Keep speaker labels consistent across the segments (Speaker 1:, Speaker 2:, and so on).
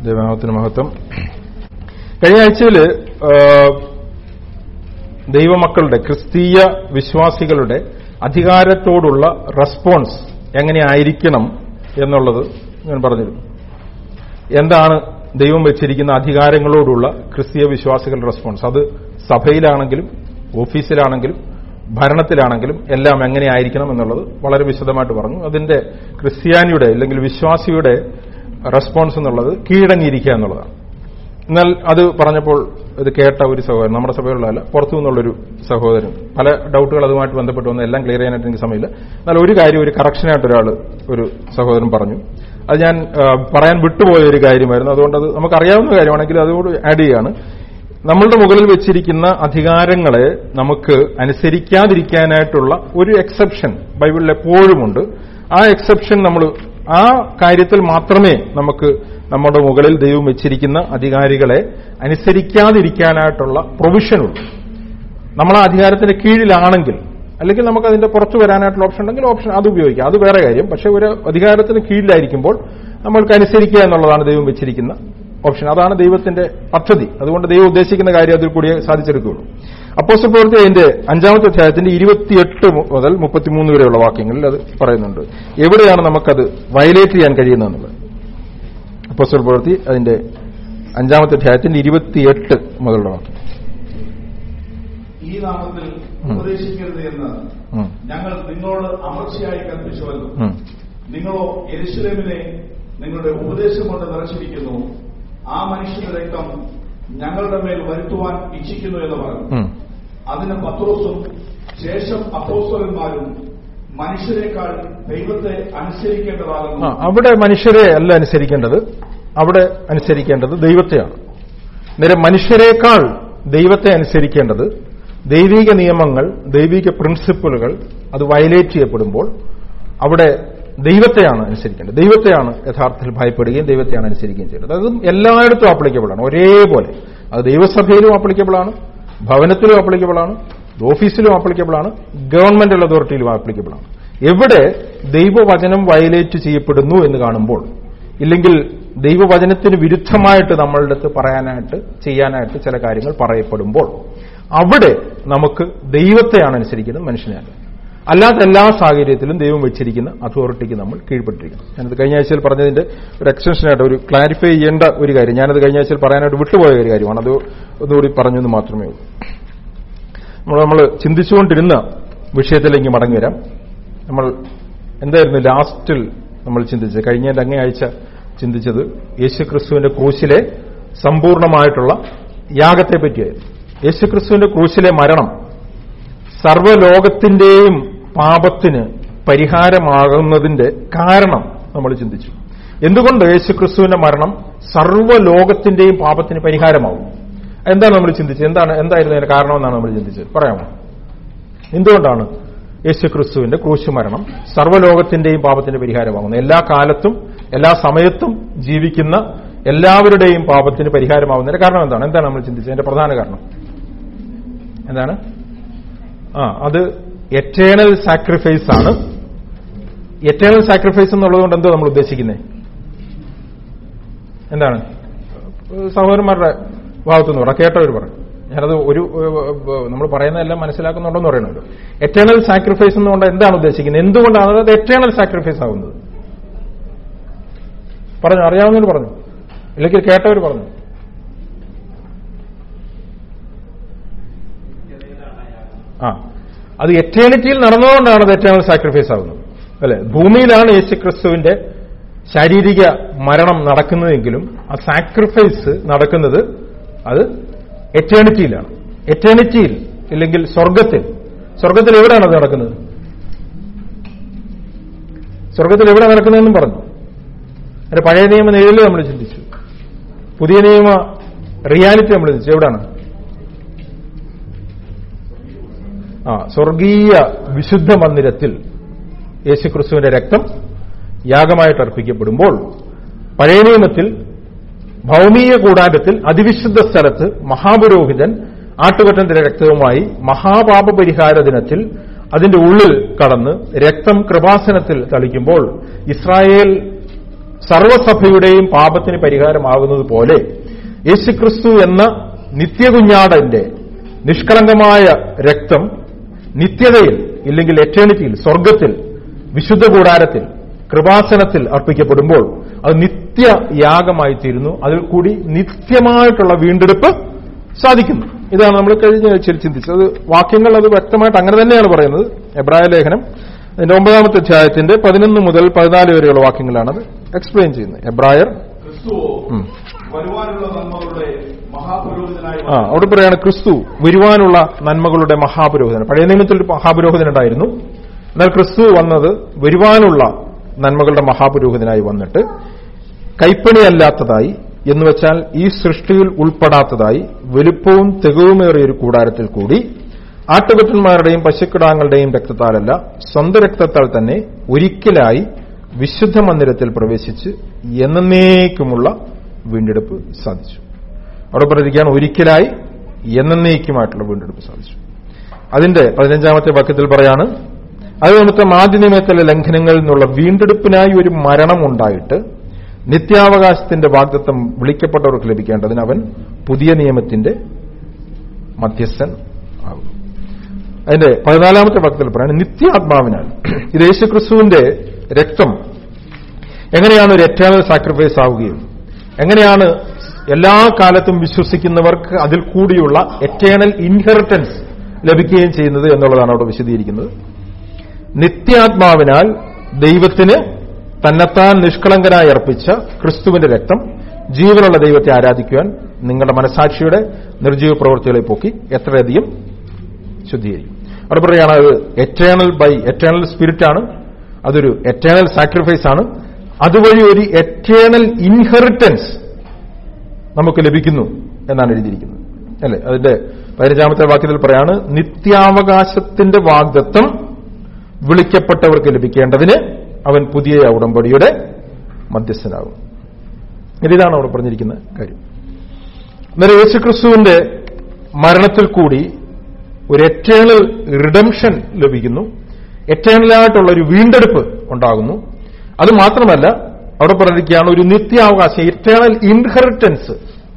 Speaker 1: ദൈവനാമത്തിന് മഹത്വം കഴിഞ്ഞ ആഴ്ചയിൽ ദൈവമക്കളുടെ ക്രിസ്തീയ വിശ്വാസികളുടെ അധികാരത്തോടുള്ള റെസ്പോൺസ് എങ്ങനെയായിരിക്കണം എന്നുള്ളത് ഞാൻ പറഞ്ഞിരുന്നു എന്താണ് ദൈവം വെച്ചിരിക്കുന്ന അധികാരങ്ങളോടുള്ള ക്രിസ്തീയ വിശ്വാസികളുടെ റെസ്പോൺസ് അത് സഭയിലാണെങ്കിലും ഓഫീസിലാണെങ്കിലും ഭരണത്തിലാണെങ്കിലും എല്ലാം എങ്ങനെയായിരിക്കണം എന്നുള്ളത് വളരെ വിശദമായിട്ട് പറഞ്ഞു അതിന്റെ ക്രിസ്ത്യാനിയുടെ അല്ലെങ്കിൽ വിശ്വാസിയുടെ റെസ്പോൺസ് എന്നുള്ളത് കീഴടങ്ങിയിരിക്കുക എന്നുള്ളതാണ് എന്നാൽ അത് പറഞ്ഞപ്പോൾ ഇത് കേട്ട ഒരു സഹോദരൻ നമ്മുടെ സഭയിലുള്ളതല്ല പുറത്തു നിന്നുള്ളൊരു സഹോദരൻ പല ഡൗട്ടുകൾ അതുമായിട്ട് ബന്ധപ്പെട്ട് വന്ന് എല്ലാം ക്ലിയർ ചെയ്യാനായിട്ട് എനിക്ക് സമയമില്ല എന്നാൽ ഒരു കാര്യം ഒരു കറക്ഷനായിട്ട് ഒരാൾ ഒരു സഹോദരൻ പറഞ്ഞു അത് ഞാൻ പറയാൻ വിട്ടുപോയ ഒരു കാര്യമായിരുന്നു അതുകൊണ്ട് അത് നമുക്കറിയാവുന്ന കാര്യമാണെങ്കിൽ അതുകൂടി ആഡ് ചെയ്യാണ് നമ്മളുടെ മുകളിൽ വെച്ചിരിക്കുന്ന അധികാരങ്ങളെ നമുക്ക് അനുസരിക്കാതിരിക്കാനായിട്ടുള്ള ഒരു എക്സെപ്ഷൻ ബൈബിളിൽ എപ്പോഴുമുണ്ട് ആ എക്സെപ്ഷൻ നമ്മൾ ആ കാര്യത്തിൽ മാത്രമേ നമുക്ക് നമ്മുടെ മുകളിൽ ദൈവം വെച്ചിരിക്കുന്ന അധികാരികളെ അനുസരിക്കാതിരിക്കാനായിട്ടുള്ള പ്രൊവിഷനുള്ളൂ നമ്മൾ ആ അധികാരത്തിന്റെ കീഴിലാണെങ്കിൽ അല്ലെങ്കിൽ നമുക്ക് അതിന്റെ പുറത്തു വരാനായിട്ടുള്ള ഓപ്ഷൻ ഉണ്ടെങ്കിൽ ഓപ്ഷൻ അത് ഉപയോഗിക്കാം അത് വേറെ കാര്യം പക്ഷെ ഒരു അധികാരത്തിന് കീഴിലായിരിക്കുമ്പോൾ നമ്മൾക്ക് അനുസരിക്കുക എന്നുള്ളതാണ് ദൈവം വെച്ചിരിക്കുന്ന ഓപ്ഷൻ അതാണ് ദൈവത്തിന്റെ പദ്ധതി അതുകൊണ്ട് ദൈവം ഉദ്ദേശിക്കുന്ന കാര്യം അതിൽ കൂടിയേ സാധിച്ചെടുക്കുകയുള്ളൂ അപ്പോസ്റ്റൽ പ്രവൃത്തി അതിന്റെ അഞ്ചാമത്തെ അധ്യായത്തിന്റെ ഇരുപത്തിയെട്ട് മുതൽ മുപ്പത്തിമൂന്ന് വരെയുള്ള വാക്യങ്ങളിൽ അത് പറയുന്നുണ്ട് എവിടെയാണ് നമുക്കത് വയലേറ്റ് ചെയ്യാൻ കഴിയുന്നതെന്നുള്ളത് അപ്പോസ്റ്റൽ പ്രവൃത്തി അതിന്റെ അഞ്ചാമത്തെ അധ്യായത്തിന്റെ ഇരുപത്തിയെട്ട് മുതലുള്ള വാക്യം
Speaker 2: ഈ നാമത്തിൽ ഉപദേശിക്കരുത് എന്ന്
Speaker 1: ഉം.
Speaker 2: ഞങ്ങൾ നിങ്ങളോട് അമർച്ചയായി കൽപ്പിച്ചുവല്ലോ
Speaker 1: ഉം.
Speaker 2: നിങ്ങളോ എരുശലേമിനെ നിങ്ങളുടെ ഉപദേശം കൊണ്ട് നിറച്ചിരിക്കുന്നു ആ മനുഷ്യന്റെ രക്തം ഞങ്ങളുടെ മേൽ വരുത്തുവാൻ ഇച്ഛിക്കുന്നു എന്ന് പറഞ്ഞു
Speaker 1: ഉം.
Speaker 2: അതിന് പത്രോസും ശേഷം അപ്പോസ്തലന്മാരും മനുഷ്യരെക്കാൾ ദൈവത്തെ
Speaker 1: ആ
Speaker 2: അനുസരിക്കേണ്ടതാകുന്നു
Speaker 1: അവിടെ മനുഷ്യരെ അല്ല അനുസരിക്കേണ്ടത് അവിടെ അനുസരിക്കേണ്ടത് ദൈവത്തെയാണ് നേരെ മനുഷ്യരെക്കാൾ ദൈവത്തെ അനുസരിക്കേണ്ടത് ദൈവിക നിയമങ്ങൾ ദൈവിക പ്രിൻസിപ്പിളുകൾ അത് വയലേറ്റ് ചെയ്യപ്പെടുമ്പോൾ അവിടെ ദൈവത്തെയാണ് അനുസരിക്കേണ്ടത് ദൈവത്തെയാണ് യഥാർത്ഥത്തിൽ ഭയപ്പെടുകയും ദൈവത്തെയാണ് അനുസരിക്കുകയും ചെയ്യുന്നത് അതും എല്ലായിടത്തും ആപ്ലിക്കബിൾ ആണ് ഒരേപോലെ അത് ദൈവസഭയിലും ആപ്ലിക്കബിൾ ആണ് ഭവനത്തിലും ആപ്ലിക്കബിൾ ആണ് ഓഫീസിലും ആപ്ലിക്കബിൾ ആണ് ഗവൺമെന്റൽ അതോറിറ്റിയിലും ആപ്ലിക്കബിൾ ആണ് എവിടെ ദൈവവചനം വയലേറ്റ് ചെയ്യപ്പെടുന്നു എന്ന് കാണുമ്പോൾ ഇല്ലെങ്കിൽ ദൈവവചനത്തിന് വിരുദ്ധമായിട്ട് നമ്മളുടെ അടുത്ത് പറയാനായിട്ട് ചെയ്യാനായിട്ട് ചില കാര്യങ്ങൾ പറയപ്പെടുമ്പോൾ അവിടെ നമുക്ക് ദൈവത്തെയാണ് അനുസരിക്കുന്നത് മനുഷ്യനെയല്ല അല്ലാത്ത എല്ലാ സാഹചര്യത്തിലും ദൈവം വെച്ചിരിക്കുന്ന അതോറിറ്റിക്ക് നമ്മൾ കീഴ്പ്പെട്ടിരിക്കണം ഞാനത് കഴിഞ്ഞ ആഴ്ചയിൽ പറഞ്ഞതിന്റെ ഒരു എക്സ്റ്റൻഷനായിട്ട് ഒരു ക്ലാരിഫൈ ചെയ്യേണ്ട ഒരു കാര്യം ഞാനത് കഴിഞ്ഞ ആഴ്ചയിൽ പറയാനായിട്ട് വിട്ടുപോയ ഒരു കാര്യമാണ് അത് ഒന്നുകൂടി പറഞ്ഞെന്ന് മാത്രമേ ഉള്ളൂ നമ്മൾ നമ്മൾ ചിന്തിച്ചുകൊണ്ടിരുന്ന വിഷയത്തിലേക്ക് മടങ്ങി വരാം നമ്മൾ എന്തായിരുന്നു ലാസ്റ്റിൽ നമ്മൾ ചിന്തിച്ചത് കഴിഞ്ഞ അങ്ങേ ആഴ്ച ചിന്തിച്ചത് യേശുക്രിസ്തുവിന്റെ ക്രൂശിലെ സമ്പൂർണമായിട്ടുള്ള യാഗത്തെ പറ്റിയായിരുന്നു യേശുക്രിസ്തുവിന്റെ ക്രൂശിലെ മരണം സർവ്വലോകത്തിന്റെയും പാപത്തിന് പരിഹാരമാകുന്നതിന്റെ കാരണം നമ്മൾ ചിന്തിച്ചു എന്തുകൊണ്ട് യേശുക്രിസ്തുവിന്റെ മരണം സർവ്വലോകത്തിന്റെയും പാപത്തിന് പരിഹാരമാകും എന്താണ് നമ്മൾ ചിന്തിച്ചത് എന്താണ് എന്തായിരുന്നു അതിന്റെ കാരണമെന്നാണ് നമ്മൾ ചിന്തിച്ചത് പറയാമോ എന്തുകൊണ്ടാണ് യേശുക്രിസ്തുവിന്റെ ക്രൂശ് മരണം സർവ്വലോകത്തിന്റെയും പാപത്തിന്റെ പരിഹാരമാകുന്നത് എല്ലാ കാലത്തും എല്ലാ സമയത്തും ജീവിക്കുന്ന എല്ലാവരുടെയും പാപത്തിന് പരിഹാരമാകുന്നതിന്റെ കാരണം എന്താണ് എന്താണ് നമ്മൾ ചിന്തിച്ചത് അതിന്റെ പ്രധാന കാരണം എന്താണ് ആ അത് എറ്റേണൽ സാക്രിഫൈസ് ആണ് എറ്റേണൽ സാക്രിഫൈസ് എന്നുള്ളതുകൊണ്ട് എന്തോ നമ്മൾ ഉദ്ദേശിക്കുന്നത് എന്താണ് സഹോദരന്മാരുടെ ഭാഗത്തുനിന്ന് പറ കേട്ടവർ പറ ഞാനത് ഒരു നമ്മൾ പറയുന്നതെല്ലാം മനസ്സിലാക്കുന്നുണ്ടെന്ന് പറയണമല്ലോ എറ്റേണൽ സാക്രിഫൈസ് എന്നുകൊണ്ട് എന്താണ് ഉദ്ദേശിക്കുന്നത് എന്തുകൊണ്ടാണ് അത് എറ്റേണൽ സാക്രിഫൈസ് ആകുന്നത് പറഞ്ഞു അറിയാവുന്നവർ പറഞ്ഞു ഇല്ലെങ്കിൽ കേട്ടവർ പറഞ്ഞു ആ അത് എറ്റേണിറ്റിയിൽ നടന്നതുകൊണ്ടാണ് അത് എറ്റേണൽ സാക്രിഫൈസ് ആകുന്നത് അല്ലെ ഭൂമിയിലാണ് യേശുക്രിസ്തുവിന്റെ ശാരീരിക മരണം നടക്കുന്നതെങ്കിലും ആ സാക്രിഫൈസ് നടക്കുന്നത് അത് എറ്റേണിറ്റിയിലാണ് എറ്റേണിറ്റിയിൽ ഇല്ലെങ്കിൽ സ്വർഗത്തിൽ സ്വർഗത്തിൽ എവിടെയാണ് അത് നടക്കുന്നത് സ്വർഗത്തിൽ എവിടെ നടക്കുന്നതെന്നും പറഞ്ഞു അതിന്റെ പഴയ നിയമ നിഴല് നമ്മൾ ചിന്തിച്ചു പുതിയ നിയമ റിയാലിറ്റി നമ്മൾ ചിന്തിച്ചു എവിടാണ് ആ സ്വർഗീയ വിശുദ്ധ മന്ദിരത്തിൽ യേശുക്രിസ്തുവിന്റെ രക്തം യാഗമായിട്ട് അർപ്പിക്കപ്പെടുമ്പോൾ പഴയ നിയമത്തിൽ ഭൗമീയ കൂടാരത്തിൽ അതിവിശുദ്ധ സ്ഥലത്ത് മഹാപുരോഹിതൻ ആട്ടുകൊറ്റന്റെ രക്തവുമായി മഹാപാപ പരിഹാര ദിനത്തിൽ അതിന്റെ ഉള്ളിൽ കടന്ന് രക്തം കൃപാസനത്തിൽ തളിക്കുമ്പോൾ ഇസ്രായേൽ സർവസഭയുടെയും പാപത്തിന് പരിഹാരമാകുന്നത് പോലെ യേശുക്രിസ്തു എന്ന നിത്യകുഞ്ഞാടന്റെ നിഷ്കളങ്കമായ രക്തം നിത്യതയിൽ ഇല്ലെങ്കിൽ എറ്റേണിറ്റിയിൽ സ്വർഗത്തിൽ വിശുദ്ധ കൂടാരത്തിൽ കൃപാസനത്തിൽ അർപ്പിക്കപ്പെടുമ്പോൾ അത് നിത്യയാഗമായി തീരുന്നു അതിൽ കൂടി നിത്യമായിട്ടുള്ള വീണ്ടെടുപ്പ് സാധിക്കുന്നു ഇതാണ് നമ്മൾ കഴിഞ്ഞ ആഴ്ചയിൽ ചിന്തിച്ചത് അത് വാക്യങ്ങൾ അത് വ്യക്തമായിട്ട് അങ്ങനെ തന്നെയാണ് പറയുന്നത് എബ്രായ ലേഖനം അതിന്റെ ഒമ്പതാമത്തെ അധ്യായത്തിന്റെ പതിനൊന്ന് മുതൽ പതിനാല് വരെയുള്ള വാക്യങ്ങളാണ് അത് എക്സ്പ്ലെയിൻ ചെയ്യുന്നത് എബ്രായർ
Speaker 2: ക്രിസ്തുവോ
Speaker 1: ഉം.
Speaker 2: വരുവാനുള്ള നന്മകളുടെ മഹാപുരോഹിതനായി
Speaker 1: ആ അവിടെ പറയാണ് ക്രിസ്തു വരുവാനുള്ള നന്മകളുടെ മഹാപുരോഹിതൻ പഴയ നിയമത്തിൽ ഒരു മഹാപുരോഹിതൻ ഉണ്ടായിരുന്നു എന്നാൽ ക്രിസ്തു വന്നത് വരുവാനുള്ള നന്മകളുടെ മഹാപുരോഹിതനായി വന്നിട്ട് കൈപ്പണിയല്ലാത്തതായി എന്ന് വെച്ചാൽ ഈ സൃഷ്ടിയിൽ ഉൾപ്പെടാത്തതായി വലുപ്പവും തികവുമേറിയ ഒരു കൂടാരത്തിൽ കൂടി ആട്ടുകൊറ്റന്മാരുടെയും പശുക്കിടാങ്ങളുടെയും രക്തത്താലല്ല സ്വന്തം രക്തത്താൽ തന്നെ ഒരിക്കലായി വിശുദ്ധ മന്ദിരത്തിൽ പ്രവേശിച്ച് എന്നേക്കുമുള്ള വീണ്ടെടുപ്പ് സാധിച്ചു അവിടെ പറഞ്ഞിരിക്കുകയാണ് ഒരിക്കലായി എന്നേക്കുമായിട്ടുള്ള വീണ്ടെടുപ്പ് സാധിച്ചു അതിന്റെ പതിനഞ്ചാമത്തെ വാക്യത്തിൽ പറയാണ് അത് നിമിത്തം ആദ്യ നിയമത്തിലെ ലംഘനങ്ങളിൽ നിന്നുള്ള വീണ്ടെടുപ്പിനായി ഒരു മരണം ഉണ്ടായിട്ട് നിത്യാവകാശത്തിന്റെ വാഗ്ദത്വം വിളിക്കപ്പെട്ടവർക്ക് ലഭിക്കേണ്ടതിന് അവൻ പുതിയ നിയമത്തിന്റെ മധ്യസ്ഥൻ ആകുന്നു അതിന്റെ പതിനാലാമത്തെ വാക്യത്തിൽ പറയാണ് നിത്യാത്മാവിനാൽ ഇത് യേശുക്രിസ്തുവിന്റെ രക്തം എങ്ങനെയാണ് ഒരു എറ്റേണൽ സാക്രിഫൈസ് ആവുകയും എങ്ങനെയാണ് എല്ലാ കാലത്തും വിശ്വസിക്കുന്നവർക്ക് അതിൽ കൂടിയുള്ള എറ്റേണൽ ഇൻഹെറിറ്റൻസ് ലഭിക്കുകയും ചെയ്യുന്നത് എന്നുള്ളതാണ് അവിടെ വിശദീകരിക്കുന്നത് നിത്യാത്മാവിനാൽ ദൈവത്തിന് തന്നെത്താൻ നിഷ്കളങ്കനായി അർപ്പിച്ച ക്രിസ്തുവിന്റെ രക്തം ജീവനുള്ള ദൈവത്തെ ആരാധിക്കുവാൻ നിങ്ങളുടെ മനസാക്ഷിയുടെ നിർജീവ പ്രവൃത്തികളെ പോക്കി എത്രയധികം ശുദ്ധീകരിക്കും അവിടെ പറയുകയാണ് അത് എറ്റേണൽ ബൈ എറ്റേണൽ സ്പിരിറ്റ് ആണ് അതൊരു എറ്റേണൽ സാക്രിഫൈസ് ആണ് അതുവഴി ഒരു എറ്റേണൽ ഇൻഹെറിറ്റൻസ് നമുക്ക് ലഭിക്കുന്നു എന്നാണ് എഴുതിയിരിക്കുന്നത് അല്ലെ അതിന്റെ പതിനഞ്ചാമത്തെ വാക്യത്തിൽ പറയാണ് നിത്യാവകാശത്തിന്റെ വാഗ്ദത്വം വിളിക്കപ്പെട്ടവർക്ക് ലഭിക്കേണ്ടതിന് അവൻ പുതിയ ഉടമ്പടിയുടെ മധ്യസ്ഥനാകും ഇതാണ് അവിടെ പറഞ്ഞിരിക്കുന്ന കാര്യം അന്നേരം യേശുക്രിസ്തുവിന്റെ മരണത്തിൽ കൂടി ഒരു എറ്റേണൽ റിഡംഷൻ ലഭിക്കുന്നു എറ്റേണലായിട്ടുള്ള ഒരു വീണ്ടെടുപ്പ് ഉണ്ടാകുന്നു അത് മാത്രമല്ല അവിടെ പറഞ്ഞിരിക്കുകയാണ് ഒരു നിത്യാവകാശം എറ്റേണൽ ഇൻഹെറിറ്റൻസ്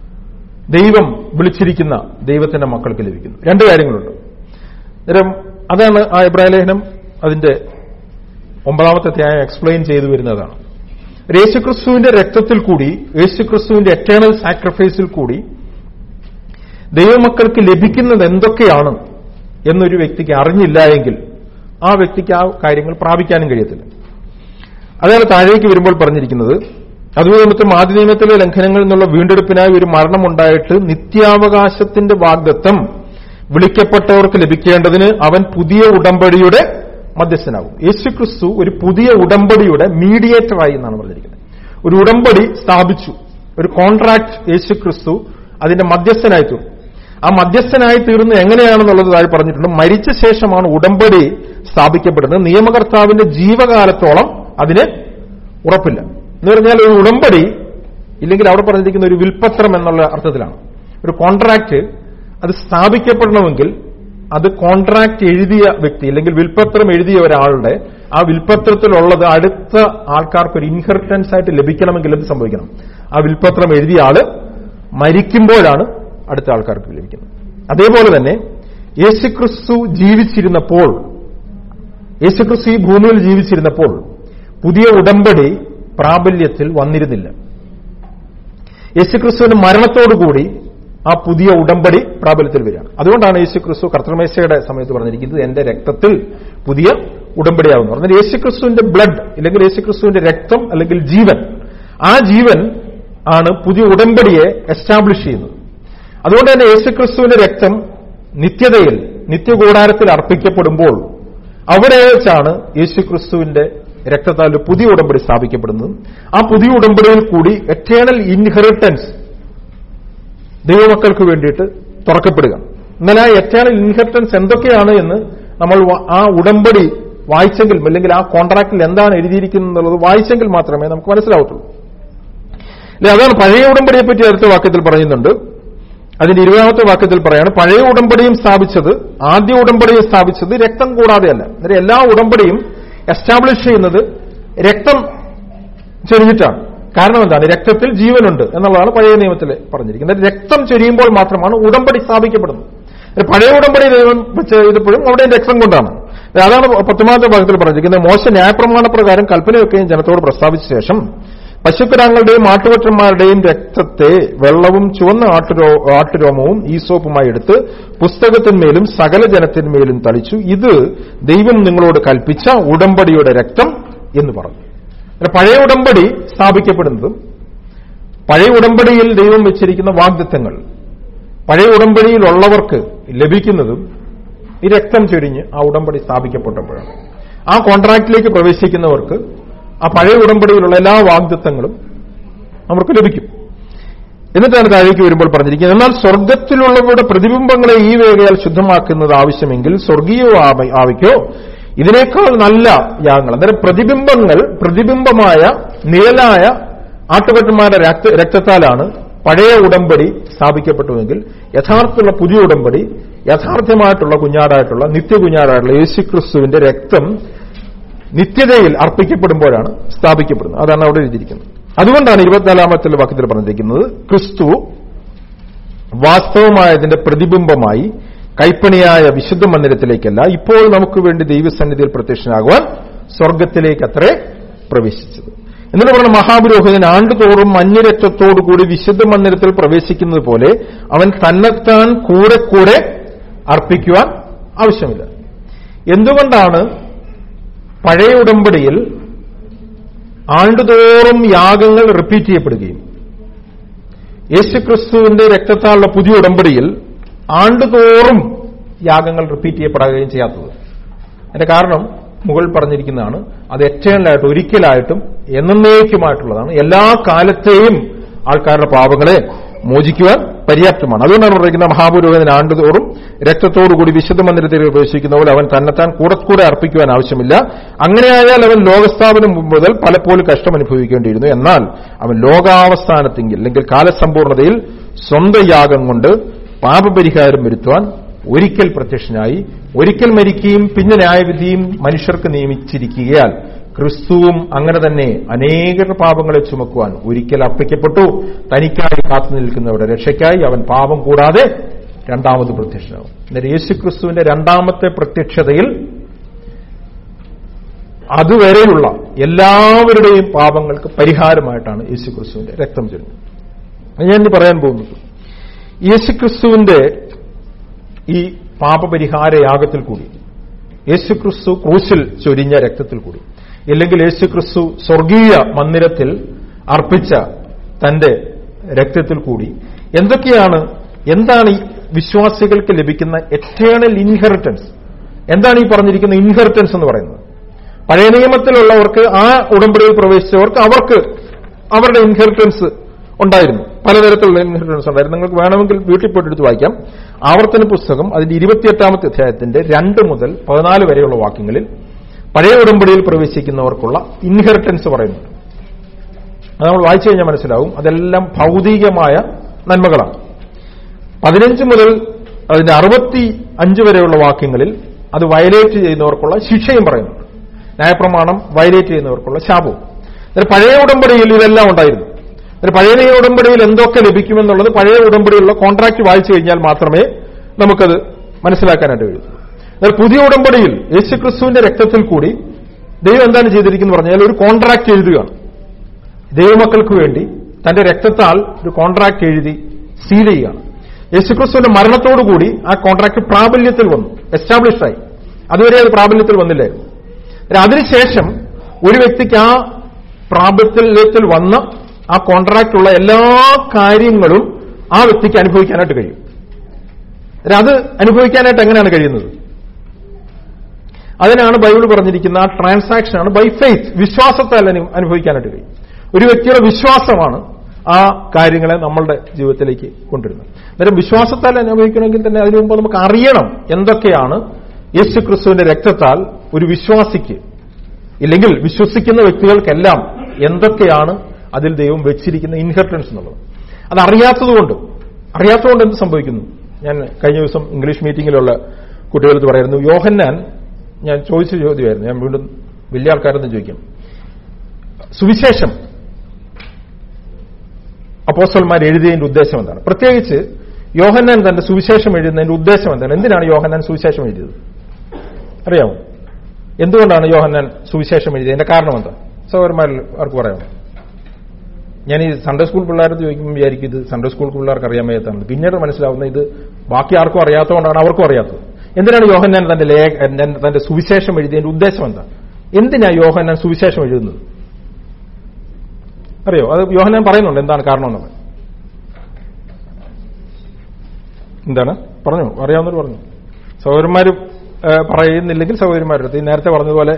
Speaker 1: ദൈവം വിളിച്ചിരിക്കുന്ന ദൈവത്തിന്റെ മക്കൾക്ക് ലഭിക്കുന്നു രണ്ട് കാര്യങ്ങളുണ്ട് അന്നേരം അതാണ് ആ ഇബ്രാഹിം ലേഖനം അതിന്റെ ഒമ്പതാമത്തെ അധ്യായം എക്സ്പ്ലെയിൻ ചെയ്തു വരുന്നതാണ് യേശുക്രിസ്തുവിന്റെ രക്തത്തിൽ കൂടി യേശുക്രിസ്തുവിന്റെ എറ്റേണൽ സാക്രിഫൈസിൽ കൂടി ദൈവമക്കൾക്ക് ലഭിക്കുന്നത് എന്തൊക്കെയാണ് എന്നൊരു വ്യക്തിക്ക് അറിഞ്ഞില്ല എങ്കിൽ ആ വ്യക്തിക്ക് ആ കാര്യങ്ങൾ പ്രാപിക്കാനും കഴിയത്തില്ല അതാണ് താഴേക്ക് വരുമ്പോൾ പറഞ്ഞിരിക്കുന്നത് അതുപോലെ നിമിത്തം ആദ്യ നിയമത്തിലെ ലംഘനങ്ങളിൽ നിന്നുള്ള വീണ്ടെടുപ്പിനായി ഒരു മരണമുണ്ടായിട്ട് നിത്യാവകാശത്തിന്റെ വാഗ്ദത്തം വിളിക്കപ്പെട്ടവർക്ക് ലഭിക്കേണ്ടതിന് അവൻ പുതിയ ഉടമ്പടിയുടെ മധ്യസ്ഥനാകും യേശുക്രിസ്തു ഒരു പുതിയ ഉടമ്പടിയുടെ മീഡിയേറ്ററായി എന്നാണ് പറഞ്ഞിരിക്കുന്നത് ഒരു ഉടമ്പടി സ്ഥാപിച്ചു ഒരു കോൺട്രാക്ട് യേശുക്രിസ്തു അതിന്റെ മധ്യസ്ഥനായി തീർന്നു ആ മധ്യസ്ഥനായി തീർന്ന് എങ്ങനെയാണെന്നുള്ളത് താഴെ പറഞ്ഞിട്ടുണ്ട് മരിച്ച ശേഷമാണ് ഉടമ്പടി സ്ഥാപിക്കപ്പെടുന്നത് നിയമകർത്താവിന്റെ ജീവകാലത്തോളം അതിന് ഉറപ്പില്ല എന്ന് പറഞ്ഞാൽ ഒരു ഉടമ്പടി ഇല്ലെങ്കിൽ അവിടെ പറഞ്ഞിരിക്കുന്ന ഒരു വിൽപ്പത്രം എന്നുള്ള അർത്ഥത്തിലാണ് ഒരു കോൺട്രാക്ട് അത് സ്ഥാപിക്കപ്പെടണമെങ്കിൽ അത് കോൺട്രാക്ട് എഴുതിയ വ്യക്തി അല്ലെങ്കിൽ വിൽപ്പത്രം എഴുതിയ ഒരാളുടെ ആ വിൽപ്പത്രത്തിലുള്ളത് അടുത്ത ആൾക്കാർക്ക് ഒരു ഇൻഹെറിറ്റൻസ് ആയിട്ട് ലഭിക്കണമെങ്കിൽ എന്ത് സംഭവിക്കണം ആ വിൽപ്പത്രം എഴുതിയ ആള് മരിക്കുമ്പോഴാണ് അടുത്ത ആൾക്കാർക്ക് ലഭിക്കുന്നത് അതേപോലെ തന്നെ യേശുക്രിസ്തു ജീവിച്ചിരുന്നപ്പോൾ യേശുക്രിസ്തു ഈ ഭൂമിയിൽ ജീവിച്ചിരുന്നപ്പോൾ പുതിയ ഉടമ്പടി പ്രാബല്യത്തിൽ വന്നിരുന്നില്ല യേശുക്രിസ്തുവിന്റെ മരണത്തോടുകൂടി ആ പുതിയ ഉടമ്പടി പ്രാബല്യത്തിൽ വരികയാണ് അതുകൊണ്ടാണ് യേശുക്രിസ്തു കർത്തമേശയുടെ സമയത്ത് പറഞ്ഞിരിക്കുന്നത് എന്റെ രക്തത്തിൽ പുതിയ ഉടമ്പടിയാകുന്നു പറഞ്ഞാൽ യേശുക്രിസ്തുവിന്റെ ബ്ലഡ് അല്ലെങ്കിൽ യേശുക്രിസ്തുവിന്റെ രക്തം അല്ലെങ്കിൽ ജീവൻ ആ ജീവൻ ആണ് പുതിയ ഉടമ്പടിയെ എസ്റ്റാബ്ലിഷ് ചെയ്യുന്നത് അതുകൊണ്ട് തന്നെ യേശുക്രിസ്തുവിന്റെ രക്തം നിത്യതയിൽ നിത്യകൂടാരത്തിൽ അർപ്പിക്കപ്പെടുമ്പോൾ അവിടെ വെച്ചാണ് യേശുക്രിസ്തുവിന്റെ രക്തത്താൽ ഒരു പുതിയ ഉടമ്പടി സ്ഥാപിക്കപ്പെടുന്നത് ആ പുതിയ ഉടമ്പടിയിൽ കൂടി എറ്റേണൽ ഇൻഹെറിറ്റൻസ് ദൈവമക്കൾക്ക് വേണ്ടിയിട്ട് തുറക്കപ്പെടുക എന്നാൽ ആ എറ്റേണൽ ഇൻഹെറിറ്റൻസ് എന്തൊക്കെയാണ് എന്ന് നമ്മൾ വ- ആ ഉടമ്പടി വായിച്ചെങ്കിൽ അല്ലെങ്കിൽ ആ കോൺട്രാക്റ്റിൽ എന്താണ് എഴുതിയിരിക്കുന്നത് എന്നുള്ളത് വായിച്ചെങ്കിൽ മാത്രമേ നമുക്ക് മനസ്സിലാവത്തുള്ളൂ അല്ലെ അതാണ് പഴയ ഉടമ്പടിയെ പറ്റി അടുത്ത വാക്യത്തിൽ പറയുന്നുണ്ട് അതിന്റെ ഇരുപതാമത്തെ വാക്യത്തിൽ പറയാണ് പഴയ ഉടമ്പടിയും സ്ഥാപിച്ചത് ആദ്യ ഉടമ്പടിയും സ്ഥാപിച്ചത് രക്തം കൂടാതെയല്ല അന്നേരം എല്ലാ ഉടമ്പടിയും എസ്റ്റാബ്ലിഷ് ചെയ്യുന്നത് രക്തം ചൊരിഞ്ഞിട്ടാണ് കാരണം എന്താണ് രക്തത്തിൽ ജീവനുണ്ട് എന്നുള്ളതാണ് പഴയ നിയമത്തിൽ പറഞ്ഞിരിക്കുന്നത് രക്തം ചൊരിയുമ്പോൾ മാത്രമാണ് ഉടമ്പടി സ്ഥാപിക്കപ്പെടുന്നത് ഒരു പഴയ ഉടമ്പടി ദൈവം വെച്ച് ചെയ്തപ്പോഴും അവിടെ രക്തം കൊണ്ടാണ് അതാണ് പത്തൊമ്പതാമത്തെ ഭാഗത്തിൽ പറഞ്ഞിരിക്കുന്നത് മോശ ന്യായപ്രമാണ പ്രകാരം കൽപ്പനയൊക്കെയും ജനത്തോട് പ്രസ്താവിച്ച ശേഷം പശുക്കിടാങ്ങളുടെയും ആട്ടുകൊറ്റന്മാരുടെയും രക്തത്തെ വെള്ളവും ചുവന്ന ആട്ടുരോ ആട്ടുരോമവും ഈസോപ്പുമായി എടുത്ത് പുസ്തകത്തിന്മേലും സകല ജനത്തിന്മേലും തളിച്ചു ഇത് ദൈവം നിങ്ങളോട് കൽപ്പിച്ച ഉടമ്പടിയുടെ രക്തം എന്ന് പറഞ്ഞു അങ്ങനെ പഴയ ഉടമ്പടി സ്ഥാപിക്കപ്പെടുന്നതും പഴയ ഉടമ്പടിയിൽ ദൈവം വെച്ചിരിക്കുന്ന വാഗ്ദത്തങ്ങൾ പഴയ ഉടമ്പടിയിലുള്ളവർക്ക് ലഭിക്കുന്നതും ഈ രക്തം ചൊരിഞ്ഞ് ആ ഉടമ്പടി സ്ഥാപിക്കപ്പെട്ടപ്പോഴാണ് ആ കോൺട്രാക്റ്റിലേക്ക് പ്രവേശിക്കുന്നവർക്ക് ആ പഴയ ഉടമ്പടിയിലുള്ള എല്ലാ വാഗ്ദത്തങ്ങളും അവർക്ക് ലഭിക്കും എന്നിട്ടാണ് താഴേക്ക് വരുമ്പോൾ പറഞ്ഞിരിക്കുന്നത് എന്നാൽ സ്വർഗത്തിലുള്ളവരുടെ പ്രതിബിംബങ്ങളെ ഈ വേഗയാൽ ശുദ്ധമാക്കുന്നത് ആവശ്യമെങ്കിൽ സ്വർഗീയ ആവ- ആവിക്കോ ഇതിനേക്കാൾ നല്ല യാഗങ്ങൾ അന്നേരം പ്രതിബിംബങ്ങൾ പ്രതിബിംബമായ നിഴലായ ആട്ടുകൊറ്റന്മാരുടെ രക്ത രക്തത്താലാണ് പഴയ ഉടമ്പടി സ്ഥാപിക്കപ്പെട്ടുവെങ്കിൽ യഥാർത്ഥമുള്ള പുതിയ ഉടമ്പടി യഥാർത്ഥമായിട്ടുള്ള കുഞ്ഞാടായിട്ടുള്ള നിത്യ കുഞ്ഞാടായിട്ടുള്ള യേശുക്രിസ്തുവിന്റെ രക്തം നിത്യതയിൽ അർപ്പിക്കപ്പെടുമ്പോഴാണ് സ്ഥാപിക്കപ്പെടുന്നത് അതാണ് അവിടെ എഴുതിയിരിക്കുന്നത് അതുകൊണ്ടാണ് ഇരുപത്തിനാലാമത്തെ വാക്യത്തിൽ പറഞ്ഞിരിക്കുന്നത് ക്രിസ്തു വാസ്തവമായതിന്റെ പ്രതിബിംബമായി കൈപ്പണിയായ വിശുദ്ധ മന്ദിരത്തിലേക്കല്ല ഇപ്പോൾ നമുക്ക് വേണ്ടി ദൈവസന്നിധിയിൽ പ്രത്യക്ഷനാകുവാൻ സ്വർഗത്തിലേക്ക് അത്രേ പ്രവേശിച്ചത് എന്നിട്ട് പറഞ്ഞ മഹാപുരോഹിതൻ ആണ്ടുതോറും മഞ്ഞരക്തത്തോടുകൂടി വിശുദ്ധ മന്ദിരത്തിൽ പ്രവേശിക്കുന്നത് പോലെ അവൻ തന്നെത്താൻ കൂടെ കൂടെ അർപ്പിക്കുവാൻ ആവശ്യമില്ല എന്തുകൊണ്ടാണ് പഴയ ഉടമ്പടിയിൽ ആണ്ടുതോറും യാഗങ്ങൾ റിപ്പീറ്റ് ചെയ്യപ്പെടുകയും യേശുക്രിസ്തുവിന്റെ രക്തത്താലുള്ള പുതിയ ഉടമ്പടിയിൽ ആണ്ടുതോറും യാഗങ്ങൾ റിപ്പീറ്റ് ചെയ്യപ്പെടുകയും ചെയ്യാത്തത് അതിന്റെ കാരണം മുകളിൽ പറഞ്ഞിരിക്കുന്നതാണ് അത് എറ്റേണലായിട്ട് ഒരിക്കലായിട്ടും എന്നേക്കുമായിട്ടുള്ളതാണ് എല്ലാ കാലത്തെയും ആൾക്കാരുടെ പാപങ്ങളെ മോചിക്കുവാൻ പര്യാപ്തമാണ് അതുകൊണ്ടാണ് പറയുന്നത് മഹാപുരോഹിതൻ ആണ്ടുതോറും രക്തത്തോടുകൂടി വിശുദ്ധ മന്ദിരത്തിൽ പ്രവേശിക്കുന്ന പോലെ അവൻ തന്നെത്താൻ കൂടെ കൂടെ അർപ്പിക്കുവാൻ ആവശ്യമില്ല അങ്ങനെയായാൽ അവൻ ലോകസ്ഥാപനം മുതൽ പലപ്പോഴും കഷ്ടം അനുഭവിക്കേണ്ടിയിരുന്നു എന്നാൽ അവൻ ലോകാവസ്ഥാനത്തെങ്കിൽ അല്ലെങ്കിൽ കാലസമ്പൂർണതയിൽ സ്വന്തം യാഗം കൊണ്ട് പാപപരിഹാരം വരുത്തുവാൻ ഒരിക്കൽ പ്രത്യക്ഷനായി ഒരിക്കൽ മരിക്കുകയും പിന്നെ ന്യായവിധിയും മനുഷ്യർക്ക് നിയമിച്ചിരിക്കുകയാൽ ക്രിസ്തുവും അങ്ങനെ തന്നെ അനേക പാപങ്ങളെ ചുമക്കുവാൻ ഒരിക്കൽ അർപ്പിക്കപ്പെട്ടു തനിക്കായി കാത്തു നിൽക്കുന്നവരുടെ രക്ഷയ്ക്കായി അവൻ പാപം കൂടാതെ രണ്ടാമത് പ്രത്യക്ഷനാകും അന്നേരം യേശു ക്രിസ്തുവിന്റെ രണ്ടാമത്തെ പ്രത്യക്ഷതയിൽ അതുവരെയുള്ള എല്ലാവരുടെയും പാപങ്ങൾക്ക് പരിഹാരമായിട്ടാണ് യേശു ക്രിസ്തുവിന്റെ രക്തം ചൊല്ലുന്നത് ഞാൻ ഇനി പറയാൻ പോകുന്നത് യേശുക്രിസ്തുവിന്റെ ഈ പാപപരിഹാര യാഗത്തിൽ കൂടി യേശുക്രിസ്തു ക്രൂശിൽ ചൊരിഞ്ഞ രക്തത്തിൽ കൂടി ഇല്ലെങ്കിൽ യേശുക്രിസ്തു സ്വർഗീയ മന്ദിരത്തിൽ അർപ്പിച്ച തന്റെ രക്തത്തിൽ കൂടി എന്തൊക്കെയാണ് എന്താണ് ഈ വിശ്വാസികൾക്ക് ലഭിക്കുന്ന എറ്റേണൽ ഇൻഹെറിറ്റൻസ് എന്താണ് ഈ പറഞ്ഞിരിക്കുന്ന ഇൻഹെറിറ്റൻസ് എന്ന് പറയുന്നത് പഴയ നിയമത്തിലുള്ളവർക്ക് ആ ഉടമ്പടിയിൽ പ്രവേശിച്ചവർക്ക് അവർക്ക് അവരുടെ ഇൻഹെറിറ്റൻസ് ഉണ്ടായിരുന്നു പലതരത്തിലുള്ള ഇൻഹെറിറ്റൻസ് ഉണ്ടായിരുന്നു നിങ്ങൾക്ക് വേണമെങ്കിൽ വീട്ടിൽ പോയിട്ട് എടുത്ത് വായിക്കാം ആവർത്തന പുസ്തകം അതിന്റെ ഇരുപത്തിയെട്ടാമത്തെ അധ്യായത്തിന്റെ രണ്ട് മുതൽ പതിനാല് വരെയുള്ള വാക്യങ്ങളിൽ പഴയ ഉടമ്പടിയിൽ പ്രവേശിക്കുന്നവർക്കുള്ള ഇൻഹെറിറ്റൻസ് പറയുന്നുണ്ട് അത് നമ്മൾ വായിച്ചു കഴിഞ്ഞാൽ മനസ്സിലാവും അതെല്ലാം ഭൗതികമായ നന്മകളാണ് പതിനഞ്ച് മുതൽ അതിന്റെ അറുപത്തി അഞ്ച് വരെയുള്ള വാക്യങ്ങളിൽ അത് വയലേറ്റ് ചെയ്യുന്നവർക്കുള്ള ശിക്ഷയും പറയുന്നുണ്ട് ന്യായപ്രമാണം വയലേറ്റ് ചെയ്യുന്നവർക്കുള്ള ശാപവും എന്നാൽ പഴയ ഉടമ്പടിയിൽ ഇതെല്ലാം ഉണ്ടായിരുന്നു എന്നാൽ പഴയ നിയമ ഉടമ്പടിയിൽ എന്തൊക്കെ ലഭിക്കുമെന്നുള്ളത് പഴയ ഉടമ്പടിയുള്ള കോൺട്രാക്ട് വായിച്ചു കഴിഞ്ഞാൽ മാത്രമേ നമുക്കത് മനസ്സിലാക്കാനായിട്ട് കഴിയൂ എന്നാൽ പുതിയ ഉടമ്പടിയിൽ യേശുക്രിസ്തുവിന്റെ രക്തത്തിൽ കൂടി ദൈവം എന്താണ് ചെയ്തിരിക്കുന്നത് പറഞ്ഞാൽ ഒരു കോൺട്രാക്ട് എഴുതുകയാണ് ദൈവമക്കൾക്ക് വേണ്ടി തന്റെ രക്തത്താൽ ഒരു കോൺട്രാക്ട് എഴുതി സീൽ ചെയ്യുകയാണ് യേശുക്രിസ്തുവിന്റെ മരണത്തോടുകൂടി ആ കോൺട്രാക്ട് പ്രാബല്യത്തിൽ വന്നു എസ്റ്റാബ്ലിഷ് ആയി അതുവരെ അത് പ്രാബല്യത്തിൽ വന്നില്ലായിരുന്നു എന്നാൽ അതിനുശേഷം ഒരു വ്യക്തിക്ക് ആ പ്രാബല്യത്തിൽ വന്ന ആ കോൺട്രാക്റ്റുള്ള എല്ലാ കാര്യങ്ങളും ആ വ്യക്തിക്ക് അനുഭവിക്കാനായിട്ട് കഴിയും എന്നാൽ അത് അനുഭവിക്കാനായിട്ട് എങ്ങനെയാണ് കഴിയുന്നത് അതിനാണ് ബൈബിൾ പറഞ്ഞിരിക്കുന്ന ആ ട്രാൻസാക്ഷനാണ് ബൈ ഫെയ്ത്ത് വിശ്വാസത്താൽ അനു- അനുഭവിക്കാനായിട്ട് കഴിയും ഒരു വ്യക്തിയുടെ വിശ്വാസമാണ് ആ കാര്യങ്ങളെ നമ്മളുടെ ജീവിതത്തിലേക്ക് കൊണ്ടുവരുന്നത് അന്നേരം വിശ്വാസത്താൽ അനുഭവിക്കണമെങ്കിൽ തന്നെ അതിനു മുമ്പ് നമുക്ക് അറിയണം എന്തൊക്കെയാണ് യേശു ക്രിസ്തുവിന്റെ രക്തത്താൽ ഒരു വിശ്വാസിക്ക് ഇല്ലെങ്കിൽ വിശ്വസിക്കുന്ന വ്യക്തികൾക്കെല്ലാം എന്തൊക്കെയാണ് അതിൽ ദൈവം വെച്ചിരിക്കുന്ന ഇൻഹെറിറ്റൻസ് എന്നുള്ളത് അത് അറിയാത്തതുകൊണ്ട് അറിയാത്തതുകൊണ്ട് എന്ത് സംഭവിക്കുന്നു ഞാൻ കഴിഞ്ഞ ദിവസം ഇംഗ്ലീഷ് മീറ്റിംഗിലുള്ള കുട്ടികൾക്ക് പറയായിരുന്നു യോഹന്നാൻ ഞാൻ ചോദിച്ച ചോദ്യമായിരുന്നു ഞാൻ വീണ്ടും വലിയ ആൾക്കാരൊന്നും ചോദിക്കാം സുവിശേഷം അപ്പോസ്റ്റൽമാർ എഴുതിയതിന്റെ ഉദ്ദേശം എന്താണ് പ്രത്യേകിച്ച് യോഹന്നാൻ തന്റെ സുവിശേഷം എഴുതുന്നതിന്റെ ഉദ്ദേശം എന്താണ് എന്തിനാണ് യോഹന്നാൻ സുവിശേഷം എഴുതിയത് അറിയാമോ എന്തുകൊണ്ടാണ് യോഹന്നാൻ സുവിശേഷം എഴുതിയതിന്റെ കാരണം എന്താ സഹോദരന്മാരിൽ ആർക്ക് പറയാമോ ഞാൻ ഈ സൺഡേ സ്കൂൾ പിള്ളേരുടെ ചോദിക്കുമ്പോൾ വിചാരിക്കും ഇത് സൺഡേ സ്കൂൾ പിള്ളേർക്ക് അറിയാൻ വയ്യാത്തതാണ് പിന്നീട് മനസ്സിലാവുന്ന ഇത് ബാക്കി ആർക്കും അറിയാത്തതുകൊണ്ടാണ് അവർക്കും അറിയാത്തത് എന്തിനാണ് യോഹന്നാൻ തന്റെ ലേഖ തന്റെ സുവിശേഷം എഴുതിയതിന്റെ ഉദ്ദേശം എന്താ എന്തിനാ യോഹന്നാൻ സുവിശേഷം എഴുതുന്നത് അറിയോ അത് യോഹന്നാൻ പറയുന്നുണ്ട് എന്താണ് കാരണം എന്നുള്ളത് എന്താണ് പറഞ്ഞു അറിയാവുന്നവർ പറഞ്ഞു സഹോദരന്മാർ പറയുന്നില്ലെങ്കിൽ സഹോദരന്മാരുടെ ഈ നേരത്തെ പറഞ്ഞതുപോലെ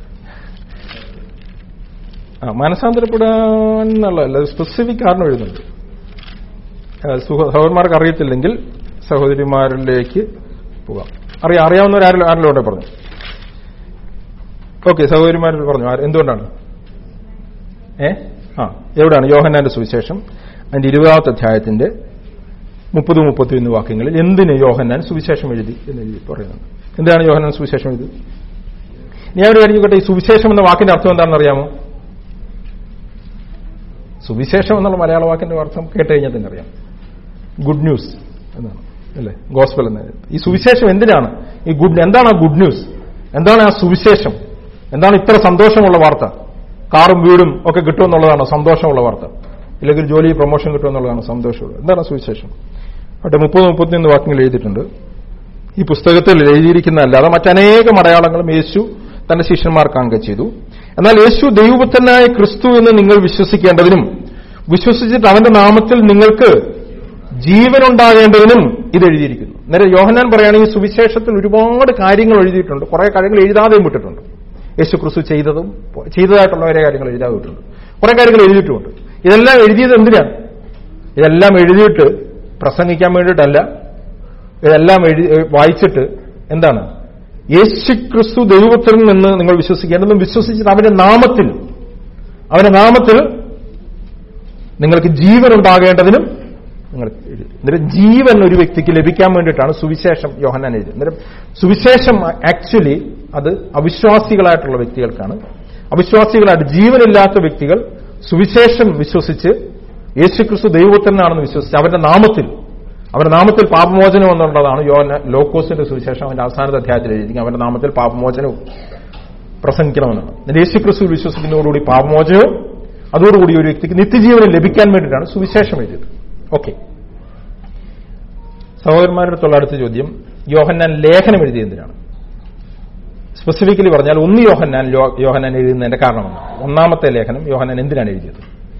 Speaker 1: ആ മാനസാന്തരപ്പെടാൻ എന്നുള്ളതല്ല സ്പെസിഫിക് കാരണം എഴുതുന്നുണ്ട് ആ, സുഹ- സഹോദരന്മാർക്ക് അറിയത്തില്ലെങ്കിൽ സഹോദരിമാരിലേക്ക് പോകാം അറിയാം അറിയാവുന്നവർ ആരെങ്കിലും ആരെങ്കിലും ഉണ്ടെ പറഞ്ഞു ഓക്കെ സഹോദരിമാർ പറഞ്ഞു ആര്- എന്തുകൊണ്ടാണ് ഏ ആ എവിടെയാണ് യോഹന്നാന്റെ സുവിശേഷം അതിന്റെ ഇരുപതാമത്തെ അധ്യായത്തിന്റെ മുപ്പത് മുപ്പത്തിയൊന്ന് വാക്യങ്ങളിൽ എന്തിന് യോഹന്നാൻ സുവിശേഷം എഴുതി എന്ന് എഴുതി പറയുന്നുണ്ട് എന്താണ് യോഹന്നാൻ സുവിശേഷം എഴുതി ഞാൻ ഒരു കാര്യം ചോദിക്കട്ടെ ഈ സുവിശേഷം എന്ന വാക്കിന്റെ അർത്ഥം എന്താണെന്ന് അറിയാമോ സുവിശേഷം എന്നുള്ള മലയാള വാക്കിന്റെ അർത്ഥം കേട്ട് കഴിഞ്ഞാൽ തന്നെ അറിയാം ഗുഡ് ന്യൂസ് എന്നാണ് അല്ലേ ഗോസ്ബൽ എന്ന ഈ സുവിശേഷം എന്തിനാണ് ഈ ഗുഡ് എന്താണ് ആ ഗുഡ് ന്യൂസ് എന്താണ് ആ സുവിശേഷം എന്താണ് ഇത്ര സന്തോഷമുള്ള വാർത്ത കാറും വീടും ഒക്കെ കിട്ടുമെന്നുള്ളതാണോ സന്തോഷമുള്ള വാർത്ത ഇല്ലെങ്കിൽ ജോലി പ്രൊമോഷൻ കിട്ടുമെന്നുള്ളതാണ് സന്തോഷമുള്ളത് എന്താണ് ആ സുവിശേഷം അവിടെ മുപ്പത് മുപ്പത്തിയൊന്ന് വാക്യങ്ങൾ എഴുതിയിട്ടുണ്ട് ഈ പുസ്തകത്തിൽ എഴുതിയിരിക്കുന്ന അല്ലാതെ മറ്റനേകം അടയാളങ്ങളും യേശു തന്റെ ശിഷ്യന്മാർക്ക് അങ്ക ചെയ്തു എന്നാൽ യേശു ദൈവപുത്രനായ ക്രിസ്തു എന്ന് നിങ്ങൾ വിശ്വസിക്കേണ്ടതിനും വിശ്വസിച്ചിട്ട് അവന്റെ നാമത്തിൽ നിങ്ങൾക്ക് ജീവനുണ്ടാകേണ്ടതിനും ഇത് എഴുതിയിരിക്കുന്നു നേരെ യോഹന്നാൻ പറയുകയാണെങ്കിൽ സുവിശേഷത്തിൽ ഒരുപാട് കാര്യങ്ങൾ എഴുതിയിട്ടുണ്ട് കുറെ കാര്യങ്ങൾ എഴുതാതെയും വിട്ടിട്ടുണ്ട് യേശു ക്രിസ്തു ചെയ്തതും ചെയ്തതായിട്ടുള്ള കുറെ കാര്യങ്ങൾ എഴുതാതെ വിട്ടിട്ടുണ്ട് കുറെ കാര്യങ്ങൾ എഴുതിയിട്ടുമുണ്ട് ഇതെല്ലാം എഴുതിയത് എന്തിനാണ് ഇതെല്ലാം എഴുതിയിട്ട് പ്രസംഗിക്കാൻ വേണ്ടിയിട്ടല്ല ഇതെല്ലാം എഴുതി വായിച്ചിട്ട് എന്താണ് യേശു ക്രിസ്തു ദൈവത്തിൽ നിന്ന് നിങ്ങൾ വിശ്വസിക്കേണ്ടതും വിശ്വസിച്ചിട്ട് അവന്റെ നാമത്തിൽ അവന്റെ നാമത്തിൽ നിങ്ങൾക്ക് ജീവൻ ഉണ്ടാകേണ്ടതിനും നിങ്ങൾ എഴുതി എന്നിട്ട് ജീവൻ ഒരു വ്യക്തിക്ക് ലഭിക്കാൻ വേണ്ടിയിട്ടാണ് സുവിശേഷം യോഹന്നാൻ എഴുതി അന്നേരം സുവിശേഷം ആക്ച്വലി അത് അവിശ്വാസികളായിട്ടുള്ള വ്യക്തികൾക്കാണ് അവിശ്വാസികളായിട്ട് ജീവനില്ലാത്ത വ്യക്തികൾ സുവിശേഷം വിശ്വസിച്ച് യേശുക്രിസ്തു ദൈവപുത്രനാണെന്ന് വിശ്വസിച്ച് അവന്റെ നാമത്തിൽ അവന്റെ നാമത്തിൽ പാപമോചനം എന്നുള്ളതാണ് യോന ലോക്കോസിന്റെ സുവിശേഷം അവന്റെ അവസാനത്തെ അധ്യായത്തിൽ എഴുതിയിരിക്കുന്നത് അവന്റെ നാമത്തിൽ പാപമോചനവും പ്രസംഗിക്കണമെന്നാണ് എന്നിട്ട് യേശുക്രിസ്തു വിശ്വസിക്കുന്നതോടുകൂടി പാപമോചനവും അതോടുകൂടി ഒരു വ്യക്തിക്ക് നിത്യജീവനം ലഭിക്കാൻ വേണ്ടിയിട്ടാണ് സുവിശേഷം എഴുതിയത് ഓക്കെ സഹോദരന്മാരുടെ അടുത്തുള്ള അടുത്ത ചോദ്യം യോഹന്നാൻ ലേഖനം എഴുതിയ എന്തിനാണ് സ്പെസിഫിക്കലി പറഞ്ഞാൽ ഒന്ന് യോഹന്നാൻ ലോ- യോഹന്നാൻ എഴുതുന്നതിന്റെ കാരണമെന്നാണ് ഒന്നാമത്തെ ലേഖനം യോഹന്നാൻ എന്തിനാണ് എഴുതിയത്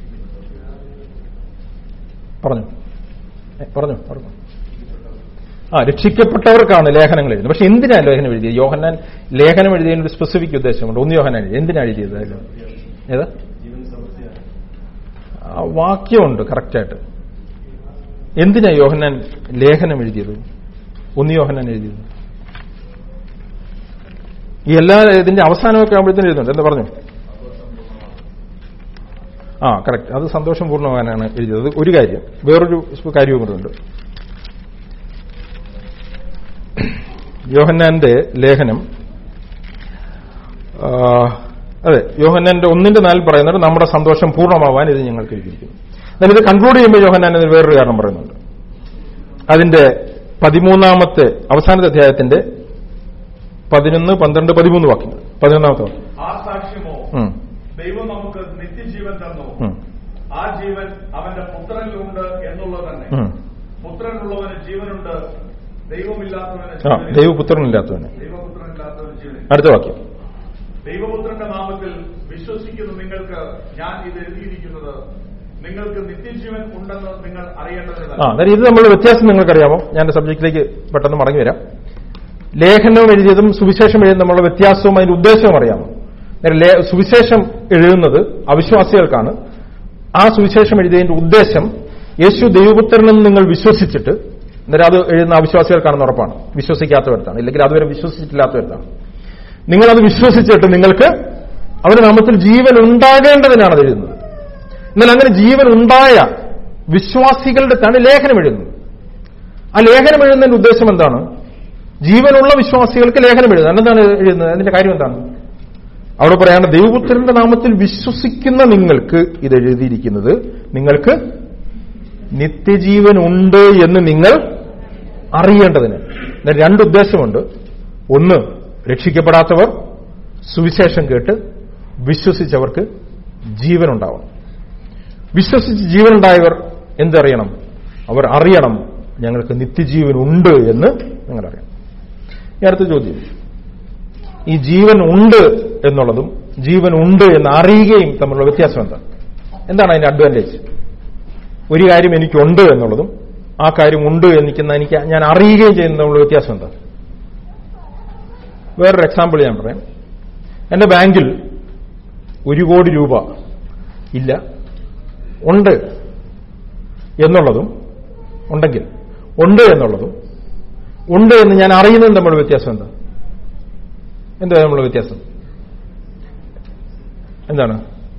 Speaker 1: പറഞ്ഞു ഏ, പറഞ്ഞു പറഞ്ഞു ആ രക്ഷിക്കപ്പെട്ടവർക്കാണ് ലേഖനങ്ങൾ എഴുതുന്നത് പക്ഷെ എന്തിനാണ് ലേഖനം എഴുതിയത് യോഹന്നാൻ ലേഖനം എഴുതിയതിന് ഒരു സ്പെസിഫിക് ഉദ്ദേശമുണ്ട് ഒന്ന് യോഹന്നാൻ എഴുതി എന്തിനാണ് എഴുതിയത് അതില്? ഏതാ ആ വാക്യമുണ്ട് കറക്റ്റായിട്ട് എന്തിനാ യോഹന്നാൻ ലേഖനം എഴുതിയത് ഒന്ന് യോഹന്നാൻ എഴുതിയത് ഈ എല്ലാ ഇതിന്റെ അവസാനമൊക്കെ ആകുമ്പോഴത്തേനും എഴുതുന്നുണ്ട് എന്താ പറഞ്ഞു ആ കറക്റ്റ് അത് സന്തോഷം പൂർണ്ണമാകാനാണ് എഴുതിയത് അത് ഒരു കാര്യം വേറൊരു കാര്യവും കൂടെ യോഹന്നാന്റെ ലേഖനം ആ, അതെ യോഹന്നാന്റെ ഒന്നിന്റെ നാലിൽ പറയുന്നത് നമ്മുടെ സന്തോഷം പൂർണ്ണമാവാൻ ഇത് ഞങ്ങൾക്ക് എഴുതിയിരിക്കുന്നു എന്നാൽ ഇത് കൺക്ലൂഡ് ചെയ്യുമ്പോൾ യോഹന്നാൻ അതിന് വേറൊരു കാരണം പറയുന്നുണ്ട് അതിന്റെ പതിമൂന്നാമത്തെ അവസാനത്തെ അധ്യായത്തിന്റെ പതിനൊന്ന് പന്ത്രണ്ട് പതിമൂന്ന് വാക്യങ്ങൾ പതിനൊന്നാമത്തെ വാക്യം
Speaker 2: ആ സാക്ഷ്യമോ
Speaker 1: ഉം,
Speaker 2: ദൈവം നമുക്ക് നിത്യജീവൻ തന്നു
Speaker 1: ഉം,
Speaker 2: ആ ജീവൻ അവന്റെ പുത്രനിലുണ്ട് എന്നുള്ളത് തന്നെ
Speaker 1: ഉം.
Speaker 2: പുത്രനുള്ളവന് ജീവനുണ്ട് ദൈവമില്ലാത്തവന്
Speaker 1: ആ
Speaker 2: ജീവനില്ല.
Speaker 1: ദൈവപുത്രനില്ലാത്തവന്
Speaker 2: ദൈവപുത്രനില്ലാത്തവന് ജീവനില്ല
Speaker 1: അടുത്ത വാക്യം
Speaker 2: ദൈവപുത്രന്റെ നാമത്തിൽ വിശ്വസിക്കുന്ന നിങ്ങൾക്ക് ഞാൻ ഇത് എഴുതിയിരിക്കുന്നത് നിങ്ങൾക്ക് നിത്യജീവൻ ഉണ്ടെന്ന് നിങ്ങൾ
Speaker 1: ആ
Speaker 2: അറിയേണ്ടതില്ല
Speaker 1: അന്നേരം ഇത് നമ്മൾ വ്യത്യാസം നിങ്ങൾക്കറിയാമോ ഞാൻ എന്റെ സബ്ജക്റ്റിലേക്ക് പെട്ടെന്ന് മടങ്ങി വരാം ലേഖനം എഴുതിയതും സുവിശേഷം എഴുതുന്ന നമ്മളുടെ വ്യത്യാസവും അതിന്റെ ഉദ്ദേശവും അറിയാമോ അന്നേരം ലേ- സുവിശേഷം എഴുതുന്നത് അവിശ്വാസികൾക്കാണ് ആ സുവിശേഷം എഴുതിയതിന്റെ ഉദ്ദേശം യേശു ദൈവപുത്രനെന്ന് നിങ്ങൾ വിശ്വസിച്ചിട്ട് അന്നേരം അത് എഴുതുന്ന അവിശ്വാസികൾക്കാണെന്ന് ഉറപ്പാണ് വിശ്വസിക്കാത്തവർത്താണ് ഇല്ലെങ്കിൽ അതുവരെ വിശ്വസിച്ചിട്ടില്ലാത്തവർത്താണ് നിങ്ങളത് വിശ്വസിച്ചിട്ട് നിങ്ങൾക്ക് അവരുടെ നാമത്തിൽ ജീവൻ ഉണ്ടാകേണ്ടതിനാണ് അത് എഴുതുന്നത് എന്നാൽ അങ്ങനെ ജീവൻ ഉണ്ടായ വിശ്വാസികളുടെ തന്നെ ലേഖനം എഴുതുന്നത് ആ ലേഖനം എഴുതുന്നതിന്റെ ഉദ്ദേശം എന്താണ് ജീവനുള്ള വിശ്വാസികൾക്ക് ലേഖനം എഴുതുന്നത് എന്താണ് എഴുതുന്നത് അതിന്റെ കാര്യം എന്താണ് അവിടെ പറയാണ് ദൈവപുത്രന്റെ നാമത്തിൽ വിശ്വസിക്കുന്ന നിങ്ങൾക്ക് ഇത് എഴുതിയിരിക്കുന്നത് നിങ്ങൾക്ക് നിത്യജീവൻ ഉണ്ട് എന്ന് നിങ്ങൾ അറിയേണ്ടതിന് ഇതിന് രണ്ട് ഉദ്ദേശമുണ്ട് ഒന്ന് രക്ഷിക്കപ്പെടാത്തവർ സുവിശേഷം കേട്ട് വിശ്വസിച്ചവർക്ക് ജീവനുണ്ടാവണം വിശ്വസിച്ച് ജീവനുണ്ടായവർ എന്തറിയണം അവർ അറിയണം ഞങ്ങൾക്ക് നിത്യജീവൻ ഉണ്ട് എന്ന് നിങ്ങൾ അറിയണം ഈ അടുത്ത ചോദ്യം ഈ ജീവൻ ഉണ്ട് എന്നുള്ളതും ജീവൻ ഉണ്ട് എന്ന് അറിയുകയും തമ്മിലുള്ള വ്യത്യാസം എന്താണ് എന്താണ് അതിന്റെ അഡ്വാൻറ്റേജ് ഒരു കാര്യം എനിക്കുണ്ട് എന്നുള്ളതും ആ കാര്യം ഉണ്ട് എനിക്കുന്ന എനിക്ക് ഞാൻ അറിയുകയും ചെയ്യുന്നതിനുള്ള വ്യത്യാസം എന്താ വേറൊരു എക്സാമ്പിൾ ഞാൻ പറയാം എന്റെ ബാങ്കിൽ ഒരു കോടി രൂപ ഇല്ല ഉണ്ട് എന്നുള്ളതും ഉണ്ടെങ്കിൽ ഉണ്ട് എന്നുള്ളതും ഉണ്ട് എന്ന് ഞാൻ അറിയുന്നതും തമ്മിലുള്ള വ്യത്യാസം എന്താ എന്താ തമ്മിലുള്ള വ്യത്യാസം എന്താണ്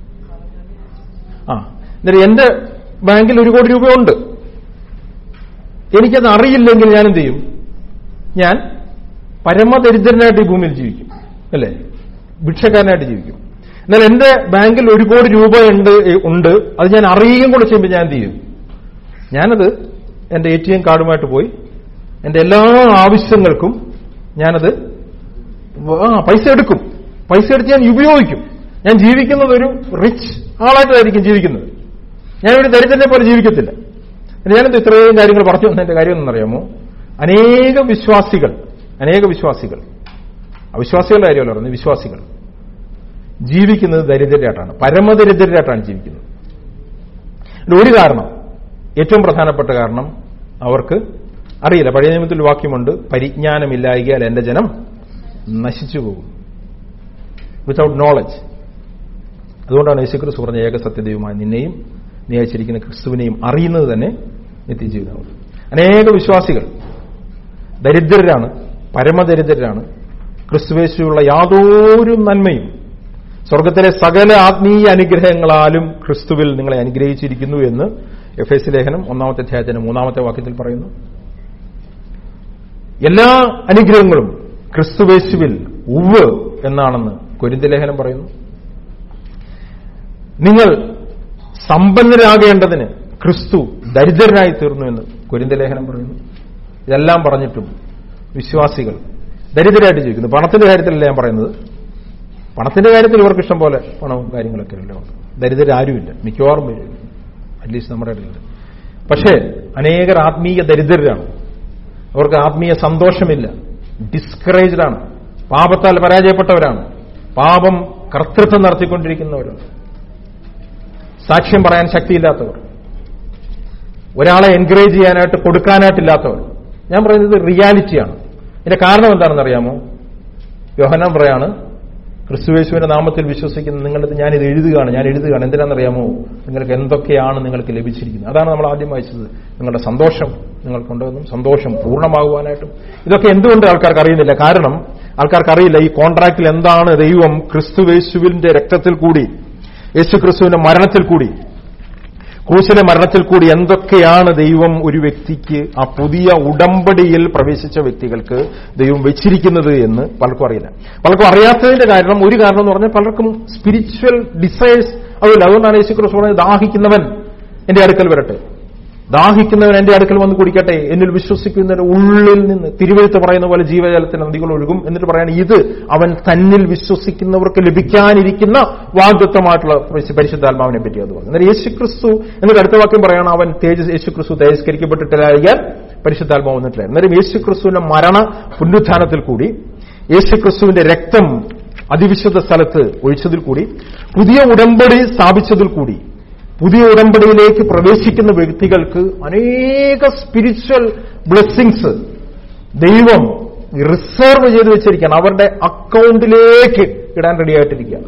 Speaker 1: ആ എന്നിട്ട് എന്റെ ബാങ്കിൽ ഒരു കോടി രൂപയുണ്ട് എനിക്കത് അറിയില്ലെങ്കിൽ ഞാൻ എന്ത് ചെയ്യും ഞാൻ പരമദരിദ്രനായിട്ട് ഈ ഭൂമിയിൽ ജീവിക്കും അല്ലേ ഭിക്ഷക്കാരനായിട്ട് ജീവിക്കും എന്നാൽ എന്റെ ബാങ്കിൽ ഒരു കോടി രൂപ ഉണ്ട് ഉണ്ട് അത് ഞാൻ അറിയുകയും കൂടെ ചെയ്യുമ്പോൾ ഞാൻ എന്ത് ചെയ്യും ഞാനത് എന്റെ എ ടി എം കാർഡുമായിട്ട് പോയി എന്റെ എല്ലാ ആവശ്യങ്ങൾക്കും ഞാനത് ആ പൈസ എടുക്കും പൈസ എടുത്ത് ഞാൻ ഉപയോഗിക്കും ഞാൻ ജീവിക്കുന്നത് ഒരു റിച്ച് ആളായിട്ടായിരിക്കും ജീവിക്കുന്നത് ഞാനൊരു ദരിദ്രനെ പോലെ ജീവിക്കത്തില്ല ഞാനെന്ത് ഇത്രയും കാര്യങ്ങൾ പറഞ്ഞു വന്നതിന്റെ കാര്യം എന്നറിയാമോ അനേക വിശ്വാസികൾ അനേക വിശ്വാസികൾ അവിശ്വാസികളുടെ കാര്യമല്ല പറഞ്ഞു വിശ്വാസികൾ ജീവിക്കുന്നത് ദരിദ്രരായിട്ടാണ് പരമദരിദ്രരായിട്ടാണ് ജീവിക്കുന്നത് ഇതിന്റെ ഒരു കാരണം ഏറ്റവും പ്രധാനപ്പെട്ട കാരണം അവർക്ക് അറിയില്ല പഴയ നിയമത്തിൽ ഒരു വാക്യമുണ്ട് പരിജ്ഞാനമില്ലായികയാൽ എന്റെ ജനം നശിച്ചു പോകും വിത്തൗട്ട് നോളജ് അതുകൊണ്ടാണ് യേശുക്രിസ്തു പറഞ്ഞ ഏക സത്യദൈവമായി നിന്നെയും നീ അയച്ചിരിക്കുന്ന ക്രിസ്തുവിനെയും അറിയുന്നത് തന്നെ നിത്യജീവിതമാണ് അനേക വിശ്വാസികൾ ദരിദ്രരാണ് പരമദരിദ്രരാണ് ക്രിസ്തുവേശുള്ള യാതൊരു നന്മയും സ്വർഗത്തിലെ സകല ആത്മീയ അനുഗ്രഹങ്ങളാലും ക്രിസ്തുവിൽ നിങ്ങളെ അനുഗ്രഹിച്ചിരിക്കുന്നു എന്ന് എഫ് എസ് ലേഖനം ഒന്നാമത്തെ അധ്യായത്തിന്റെ മൂന്നാമത്തെ വാക്യത്തിൽ പറയുന്നു എല്ലാ അനുഗ്രഹങ്ങളും ക്രിസ്തുവേശുവിൽ ഉവ് എന്നാണെന്ന് കൊരിന്ത ലേഖനം പറയുന്നു നിങ്ങൾ സമ്പന്നരാകേണ്ടതിന് ക്രിസ്തു ദരിദ്രനായി തീർന്നു എന്ന് കൊരിന്ത ലേഖനം പറയുന്നു ഇതെല്ലാം പറഞ്ഞിട്ടും വിശ്വാസികൾ ദരിദ്രരായിട്ട് ജീവിക്കുന്നു പണത്തിന്റെ കാര്യത്തിലല്ല ഞാൻ പറയുന്നത് പണത്തിന്റെ കാര്യത്തിൽ ഇവർക്ക് ഇഷ്ടം പോലെ പണവും കാര്യങ്ങളൊക്കെ അല്ലേ ഉണ്ട് ദരിദ്രരാരുമില്ല മിക്കവാറും പേരില്ല അറ്റ്ലീസ്റ്റ് നമ്മുടെ ഇടയിൽ പക്ഷേ അനേകർ ആത്മീയ ദരിദ്രരാണ് അവർക്ക് ആത്മീയ സന്തോഷമില്ല ഡിസ്കറേജ്ഡ് ആണ് പാപത്താൽ പരാജയപ്പെട്ടവരാണ് പാപം കർത്തൃത്വം നടത്തിക്കൊണ്ടിരിക്കുന്നവരാണ് സാക്ഷ്യം പറയാൻ ശക്തിയില്ലാത്തവർ ഒരാളെ എൻകറേജ് ചെയ്യാനായിട്ട് കൊടുക്കാനായിട്ടില്ലാത്തവർ ഞാൻ പറയുന്നത് റിയാലിറ്റിയാണ് ഇതിന്റെ കാരണം എന്താണെന്ന് അറിയാമോ യോഹനാൻ പറയാണ് ക്രിസ്തുവേശുവിന്റെ നാമത്തിൽ വിശ്വസിക്കുന്ന നിങ്ങളിത് ഞാനിത് എഴുതുകയാണ് ഞാൻ എഴുതുകയാണ് എന്തിനാണെന്നറിയാമോ നിങ്ങൾക്ക് എന്തൊക്കെയാണ് നിങ്ങൾക്ക് ലഭിച്ചിരിക്കുന്നത് അതാണ് നമ്മൾ ആദ്യം വായിച്ചത് നിങ്ങളുടെ സന്തോഷം നിങ്ങൾക്കുണ്ടെന്നും സന്തോഷം പൂർണ്ണമാകുവാനായിട്ടും ഇതൊക്കെ എന്തുകൊണ്ട് ആൾക്കാർക്ക് അറിയുന്നില്ല കാരണം ആൾക്കാർക്ക് അറിയില്ല ഈ കോൺട്രാക്റ്റിൽ എന്താണ് ദൈവം ക്രിസ്തുവേശുവിന്റെ രക്തത്തിൽ കൂടി യേശു ക്രിസ്തുവിന്റെ മരണത്തിൽ കൂടി ക്രൂശിലെ മരണത്തിൽ കൂടി എന്തൊക്കെയാണ് ദൈവം ഒരു വ്യക്തിക്ക് ആ പുതിയ ഉടമ്പടിയിൽ പ്രവേശിച്ച വ്യക്തികൾക്ക് ദൈവം വെച്ചിരിക്കുന്നത് എന്ന് പലർക്കും അറിയില്ല പലർക്കും അറിയാത്തതിന്റെ കാരണം ഒരു കാരണം എന്ന് പറഞ്ഞാൽ പലർക്കും സ്പിരിച്വൽ ഡിസൈഴ്സ് അതില്ല അതുകൊണ്ടാണ് യേശു ക്രിസ്തു പറഞ്ഞത് ദാഹിക്കുന്നവൻ എന്റെ അടുക്കൽ വരട്ടെ ദാഹിക്കുന്നവൻ എന്റെ അടുക്കൽ വന്ന് കുടിക്കട്ടെ എന്നിൽ വിശ്വസിക്കുന്നതിന്റെ ഉള്ളിൽ നിന്ന് തിരുവഴുത്ത് പറയുന്ന പോലെ ജീവജലത്തിന് നദികൾ ഒഴുകും എന്നിട്ട് പറയാണ് ഇത് അവൻ തന്നിൽ വിശ്വസിക്കുന്നവർക്ക് ലഭിക്കാനിരിക്കുന്ന വാഗ്ദത്വമായിട്ടുള്ള പരിശുദ്ധാത്മാവിനെ പറ്റി അത് പറഞ്ഞു എന്നാൽ യേശുക്രിസ്തു എന്നൊരു അടുത്ത വാക്യം പറയാണ് അവൻ തേജസ് യേശുക്രിസ്തു തേജസ്കരിക്കപ്പെട്ടിട്ടില്ലായാൽ പരിശുദ്ധാത്മാവ് വന്നിട്ടില്ല അന്നേരം യേശുക്രിസ്തുവിന്റെ മരണ പുനരുത്ഥാനത്തിൽ കൂടി യേശുക്രിസ്തുവിന്റെ രക്തം അതിവിശുദ്ധ സ്ഥലത്ത് ഒഴിച്ചതിൽ കൂടി പുതിയ ഉടമ്പടി സ്ഥാപിച്ചതിൽ കൂടി പുതിയ ഉടമ്പടിയിലേക്ക് പ്രവേശിക്കുന്ന വ്യക്തികൾക്ക് അനേക സ്പിരിച്വൽ ബ്ലെസ്സിങ്സ് ദൈവം റിസർവ് ചെയ്ത് വെച്ചിരിക്കുകയാണ് അവരുടെ അക്കൗണ്ടിലേക്ക് ഇടാൻ റെഡിയായിട്ടിരിക്കുകയാണ്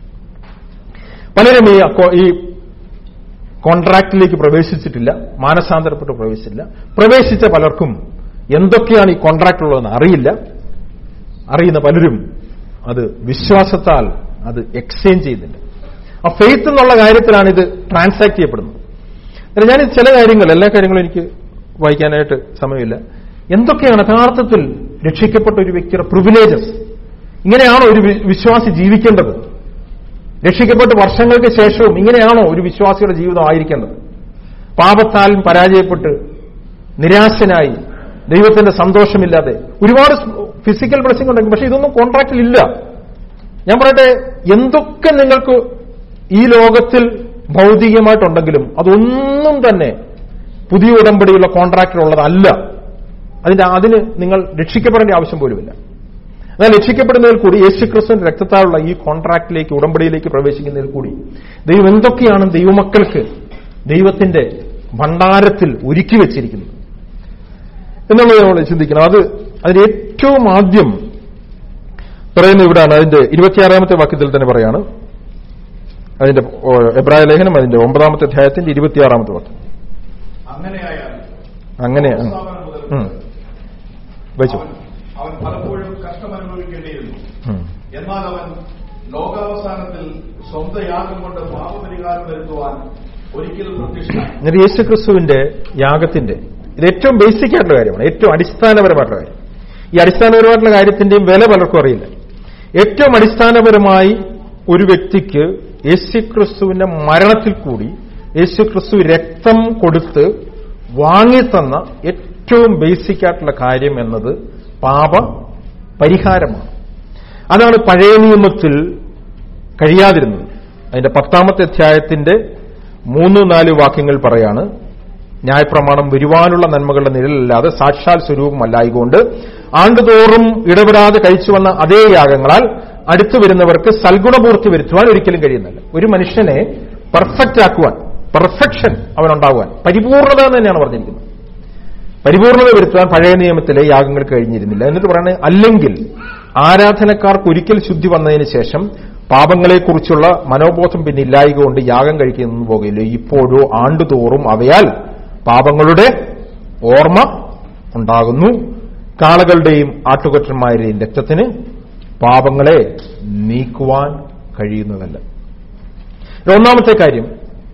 Speaker 1: പലരും ഈ ഈ കോൺട്രാക്റ്റിലേക്ക് പ്രവേശിച്ചിട്ടില്ല മാനസാന്തരപ്പെട്ട് പ്രവേശിച്ചില്ല പ്രവേശിച്ച പലർക്കും എന്തൊക്കെയാണ് ഈ കോൺട്രാക്ട് ഉള്ളതെന്ന് അറിയില്ല അറിയുന്ന പലരും അത് വിശ്വാസത്താൽ അത് എക്സ്ചേഞ്ച് ചെയ്യുന്നില്ല ആ ഫെയ്ത്ത് എന്നുള്ള കാര്യത്തിലാണ് ഇത് ട്രാൻസാക്ട് ചെയ്യപ്പെടുന്നത് അല്ല ഞാൻ ചില കാര്യങ്ങൾ എല്ലാ കാര്യങ്ങളും എനിക്ക് വായിക്കാനായിട്ട് സമയമില്ല എന്തൊക്കെയാണ് യഥാർത്ഥത്തിൽ രക്ഷിക്കപ്പെട്ട ഒരു വ്യക്തിയുടെ പ്രിവിലേജസ് ഇങ്ങനെയാണോ ഒരു വിശ്വാസി ജീവിക്കേണ്ടത് രക്ഷിക്കപ്പെട്ട് വർഷങ്ങൾക്ക് ശേഷവും ഇങ്ങനെയാണോ ഒരു വിശ്വാസിയുടെ ജീവിതം ആയിരിക്കേണ്ടത് പാപത്താൽ പരാജയപ്പെട്ട് നിരാശനായി ദൈവത്തിന്റെ സന്തോഷമില്ലാതെ ഒരുപാട് ഫിസിക്കൽ ബ്ലെസ്സിംഗ് ഉണ്ടെങ്കിൽ പക്ഷെ ഇതൊന്നും കോൺട്രാക്റ്റിൽ ഇല്ല ഞാൻ പറയട്ടെ എന്തൊക്കെ നിങ്ങൾക്ക് ഈ ലോകത്തിൽ ഭൗതികമായിട്ടുണ്ടെങ്കിലും അതൊന്നും തന്നെ പുതിയ ഉടമ്പടിയുള്ള കോൺട്രാക്റ്റിലുള്ളതല്ല അതിന്റെ അതിന് നിങ്ങൾ രക്ഷിക്കപ്പെടേണ്ട ആവശ്യം പോലുമില്ല എന്നാൽ രക്ഷിക്കപ്പെടുന്നതിൽ കൂടി യേശുക്രിസ്തുവിന്റെ രക്തത്താലുള്ള ഈ കോൺട്രാക്റ്റിലേക്ക് ഉടമ്പടിയിലേക്ക് പ്രവേശിക്കുന്നതിൽ കൂടി ദൈവം എന്തൊക്കെയാണ് ദൈവമക്കൾക്ക് ദൈവത്തിന്റെ ഭണ്ഡാരത്തിൽ ഒരുക്കി വെച്ചിരിക്കുന്നത് എന്നുള്ളത് നമ്മൾ ചിന്തിക്കണം അത് അതിന് ഏറ്റവും ആദ്യം പറയുന്ന ഇവിടാണ് അതിന്റെ ഇരുപത്തിയാറാമത്തെ വാക്യത്തിൽ തന്നെ പറയാണ് അതിന്റെ ഓ, എബ്രായ ലേഖനം അതിന്റെ ഒമ്പതാമത്തെ അധ്യായത്തിന്റെ ഇരുപത്തിയാറാമത്തെ വാക്യം
Speaker 2: അങ്ങനെയായാൽ
Speaker 1: അങ്ങനെ ആ.
Speaker 2: സ്ഥാപനം മുതൽ
Speaker 1: ഉം. വെച്ചു
Speaker 2: അവൻ അവൻ പലപ്പോഴും കഷ്ടം അനുഭവിക്കേണ്ടിയിരുന്നു
Speaker 1: ഉം.
Speaker 2: എന്നാൽ അവൻ ലോകാവസാനത്തിൽ സ്വന്തം യാഗം കൊണ്ട് പാപപരിഹാരം വരുത്തുവാൻ ഒരിക്കലും പ്രത്യക്ഷനായി
Speaker 1: എന്നിട്ട് യേശുക്രിസ്തുവിന്റെ യാഗത്തിന്റെ ഇത് ഏറ്റവും ബേസിക് ആയിട്ടുള്ള കാര്യമാണ് ഏറ്റവും അടിസ്ഥാനപരമായിട്ടുള്ള കാര്യം ഈ അടിസ്ഥാനപരമായിട്ടുള്ള കാര്യത്തിന്റെയും വില പലർക്കും അറിയില്ല ഏറ്റവും അടിസ്ഥാനപരമായി ഒരു വ്യക്തിക്ക് യേശുക്രിസ്തുവിന്റെ മരണത്തിൽ കൂടി യേശുക്രിസ്തു രക്തം കൊടുത്ത് വാങ്ങിത്തന്ന ഏറ്റവും ബേസിക് ആയിട്ടുള്ള കാര്യം എന്നത് പാപ പരിഹാരമാണ് അതാണ് പഴയ നിയമത്തിൽ കഴിയാതിരുന്നത് അതിന്റെ പത്താമത്തെ അധ്യായത്തിന്റെ മൂന്ന് നാല് വാക്യങ്ങൾ പറയാണ് ന്യായപ്രമാണം വരുവാനുള്ള നന്മകളുടെ നിഴലല്ലാതെ സാക്ഷാൽ സ്വരൂപമല്ലായതുകൊണ്ട് ആണ്ടുതോറും ഇടപെടാതെ കഴിച്ചു വന്ന അതേ യാഗങ്ങളാൽ അടുത്തു വരുന്നവർക്ക് സൽഗുണപൂർത്തി വരുത്തുവാൻ ഒരിക്കലും കഴിയുന്നില്ല ഒരു മനുഷ്യനെ പെർഫെക്റ്റ് ആക്കുവാൻ പെർഫെക്ഷൻ അവനുണ്ടാകുവാൻ പരിപൂർണത എന്ന് തന്നെയാണ് പറഞ്ഞിരിക്കുന്നത് പരിപൂർണത വരുത്തുവാൻ പഴയ നിയമത്തിലെ യാഗങ്ങൾക്ക് കഴിഞ്ഞിരുന്നില്ല എന്നിട്ട് പറയുന്നത് അല്ലെങ്കിൽ ആരാധനക്കാർക്ക് ഒരിക്കൽ ശുദ്ധി വന്നതിന് ശേഷം പാപങ്ങളെക്കുറിച്ചുള്ള മനോബോധം പിന്നെ ഇല്ലായക കൊണ്ട് യാഗം കഴിക്കുന്നു പോകില്ല ഇപ്പോഴോ ആണ്ടുതോറും അവയാൽ പാപങ്ങളുടെ ഓർമ്മ ഉണ്ടാകുന്നു കാളകളുടെയും ആട്ടുകൊറ്റന്മാരുടെയും രക്തത്തിന് പാപങ്ങളെ നീക്കുവാൻ കഴിയുന്നതല്ല ഒന്നാമത്തെ കാര്യം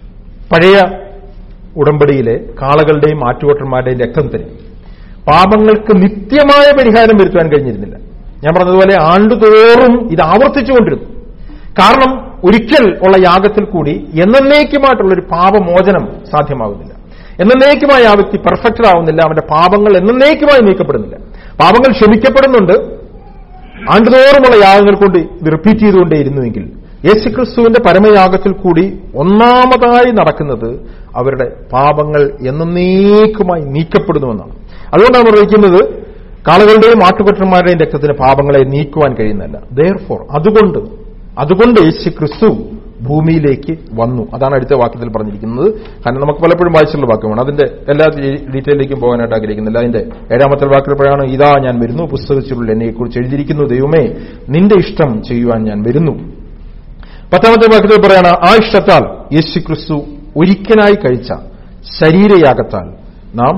Speaker 1: പഴയ ഉടമ്പടിയിലെ കാളകളുടെയും ആറ്റുകൊട്ടന്മാരുടെയും രക്തത്തിന് പാപങ്ങൾക്ക് നിത്യമായ പരിഹാരം വരുത്തുവാൻ കഴിഞ്ഞിരുന്നില്ല ഞാൻ പറഞ്ഞതുപോലെ ആണ്ടുതോറും ഇത് ആവർത്തിച്ചുകൊണ്ടിരുന്നു കാരണം ഒരിക്കൽ ഉള്ള യാഗത്തിൽ കൂടി എന്നേക്കുമായിട്ടുള്ള ഒരു പാപമോചനം സാധ്യമാകുന്നില്ല എന്നേക്കുമായി ആ വ്യക്തി പെർഫെക്റ്റഡ് ആവുന്നില്ല അവന്റെ പാപങ്ങൾ എന്നേക്കുമായി നീക്കപ്പെടുന്നില്ല പാപങ്ങൾ ക്ഷമിക്കപ്പെടുന്നുണ്ട് ആണ്ടുതോറുമുള്ള യാഗങ്ങൾ കൊണ്ട് ഇത് റിപ്പീറ്റ് ചെയ്തുകൊണ്ടേയിരുന്നുവെങ്കിൽ യേശുക്രിസ്തുവിന്റെ പരമയാഗത്തിൽ കൂടി ഒന്നാമതായി നടക്കുന്നത് അവരുടെ പാപങ്ങൾ എന്നേക്കുമായി നീക്കപ്പെടുന്നുവെന്നാണ് അതുകൊണ്ടാണ് പറയുന്നത് കാളുകളുടെയും ആട്ടുകൊറ്റന്മാരുടെയും രക്തത്തിന് പാപങ്ങളെ നീക്കുവാൻ കഴിയുന്നതല്ല ദയർ ഫോർ അതുകൊണ്ട് അതുകൊണ്ട് യേശു ക്രിസ്തു ഭൂമിയിലേക്ക് വന്നു അതാണ് അടുത്ത വാക്യത്തിൽ പറഞ്ഞിരിക്കുന്നത് കാരണം നമുക്ക് പലപ്പോഴും വായിച്ചുള്ള വാക്യമാണ് അതിന്റെ എല്ലാ ഡീറ്റെയിലേക്കും പോകാനായിട്ട് ആഗ്രഹിക്കുന്നില്ല അതിന്റെ ഏഴാമത്തെ വാക്കിൽ പറയാണ് ഇതാ ഞാൻ വരുന്നു പുസ്തകത്തിലുള്ള എന്നെക്കുറിച്ച് എഴുതിയിരിക്കുന്നു ദൈവമേ നിന്റെ ഇഷ്ടം ചെയ്യുവാൻ ഞാൻ വരുന്നു പത്താമത്തെ വാക്യത്തിൽ പറയാണ് ആ ഇഷ്ടത്താൽ യേശു ക്രിസ്തു ഒരിക്കലായി കഴിച്ച ശരീരയാഗത്താൽ നാം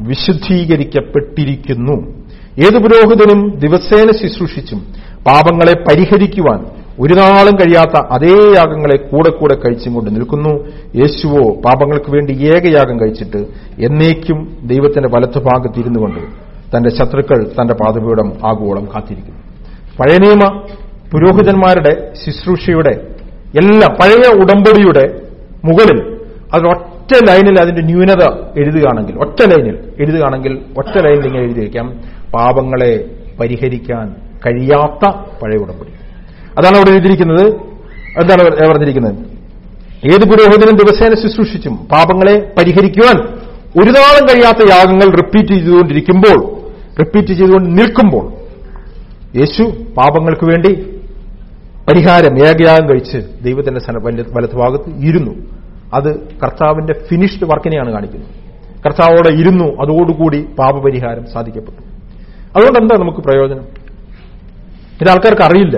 Speaker 1: വിശുദ്ധീകരിക്കപ്പെട്ടിരിക്കുന്നു ഏത് പുരോഹിതനും ദിവസേന ശുശ്രൂഷിച്ചും പാപങ്ങളെ പരിഹരിക്കുവാൻ ഒരു നാളും കഴിയാത്ത അതേ യാഗങ്ങളെ കൂടെ കൂടെ കഴിച്ചും കൊണ്ട് നിൽക്കുന്നു യേശുവോ പാപങ്ങൾക്ക് വേണ്ടി ഏകയാഗം കഴിച്ചിട്ട് എന്നേക്കും ദൈവത്തിന്റെ വലത്തുഭാഗത്തിരുന്നു കൊണ്ട് തന്റെ ശത്രുക്കൾ തന്റെ പാതപീഠം ആഗോളം കാത്തിരിക്കുന്നു പഴയ നിയമ പുരോഹിതന്മാരുടെ ശുശ്രൂഷയുടെ എല്ലാം പഴയ ഉടമ്പടിയുടെ മുകളിൽ അത് ഒറ്റ ലൈനിൽ അതിന്റെ ന്യൂനത എഴുതുകയാണെങ്കിൽ ഒറ്റ ലൈനിൽ എഴുതുകയാണെങ്കിൽ ഒറ്റ ലൈനിൽ ഇങ്ങനെ എഴുതി വയ്ക്കാം പാപങ്ങളെ പരിഹരിക്കാൻ കഴിയാത്ത പഴയ ഉടമ്പടി അതാണ് അവിടെ എഴുതിയിരിക്കുന്നത് എന്താണ് പറഞ്ഞിരിക്കുന്നത് ഏത് പുരോഹിതനും ദിവസേന ശുശ്രൂഷിച്ചും പാപങ്ങളെ പരിഹരിക്കുവാൻ ഒരു നാളും കഴിയാത്ത യാഗങ്ങൾ റിപ്പീറ്റ് ചെയ്തുകൊണ്ടിരിക്കുമ്പോൾ റിപ്പീറ്റ് ചെയ്തുകൊണ്ട് നിൽക്കുമ്പോൾ യേശു പാപങ്ങൾക്ക് വേണ്ടി പരിഹാരം ഏകയാഗം കഴിച്ച് ദൈവത്തിന്റെ സന- വല- വലത്തുഭാഗത്ത് ഇരുന്നു അത് കർത്താവിന്റെ ഫിനിഷ്ഡ് വർക്കിനെയാണ് കാണിക്കുന്നത് കർത്താവോടെ ഇരുന്നു അതോടുകൂടി പാപപരിഹാരം സാധിക്കപ്പെട്ടു അതുകൊണ്ട് എന്താ നമുക്ക് പ്രയോജനം ഇത് ആൾക്കാർക്ക് അറിയില്ല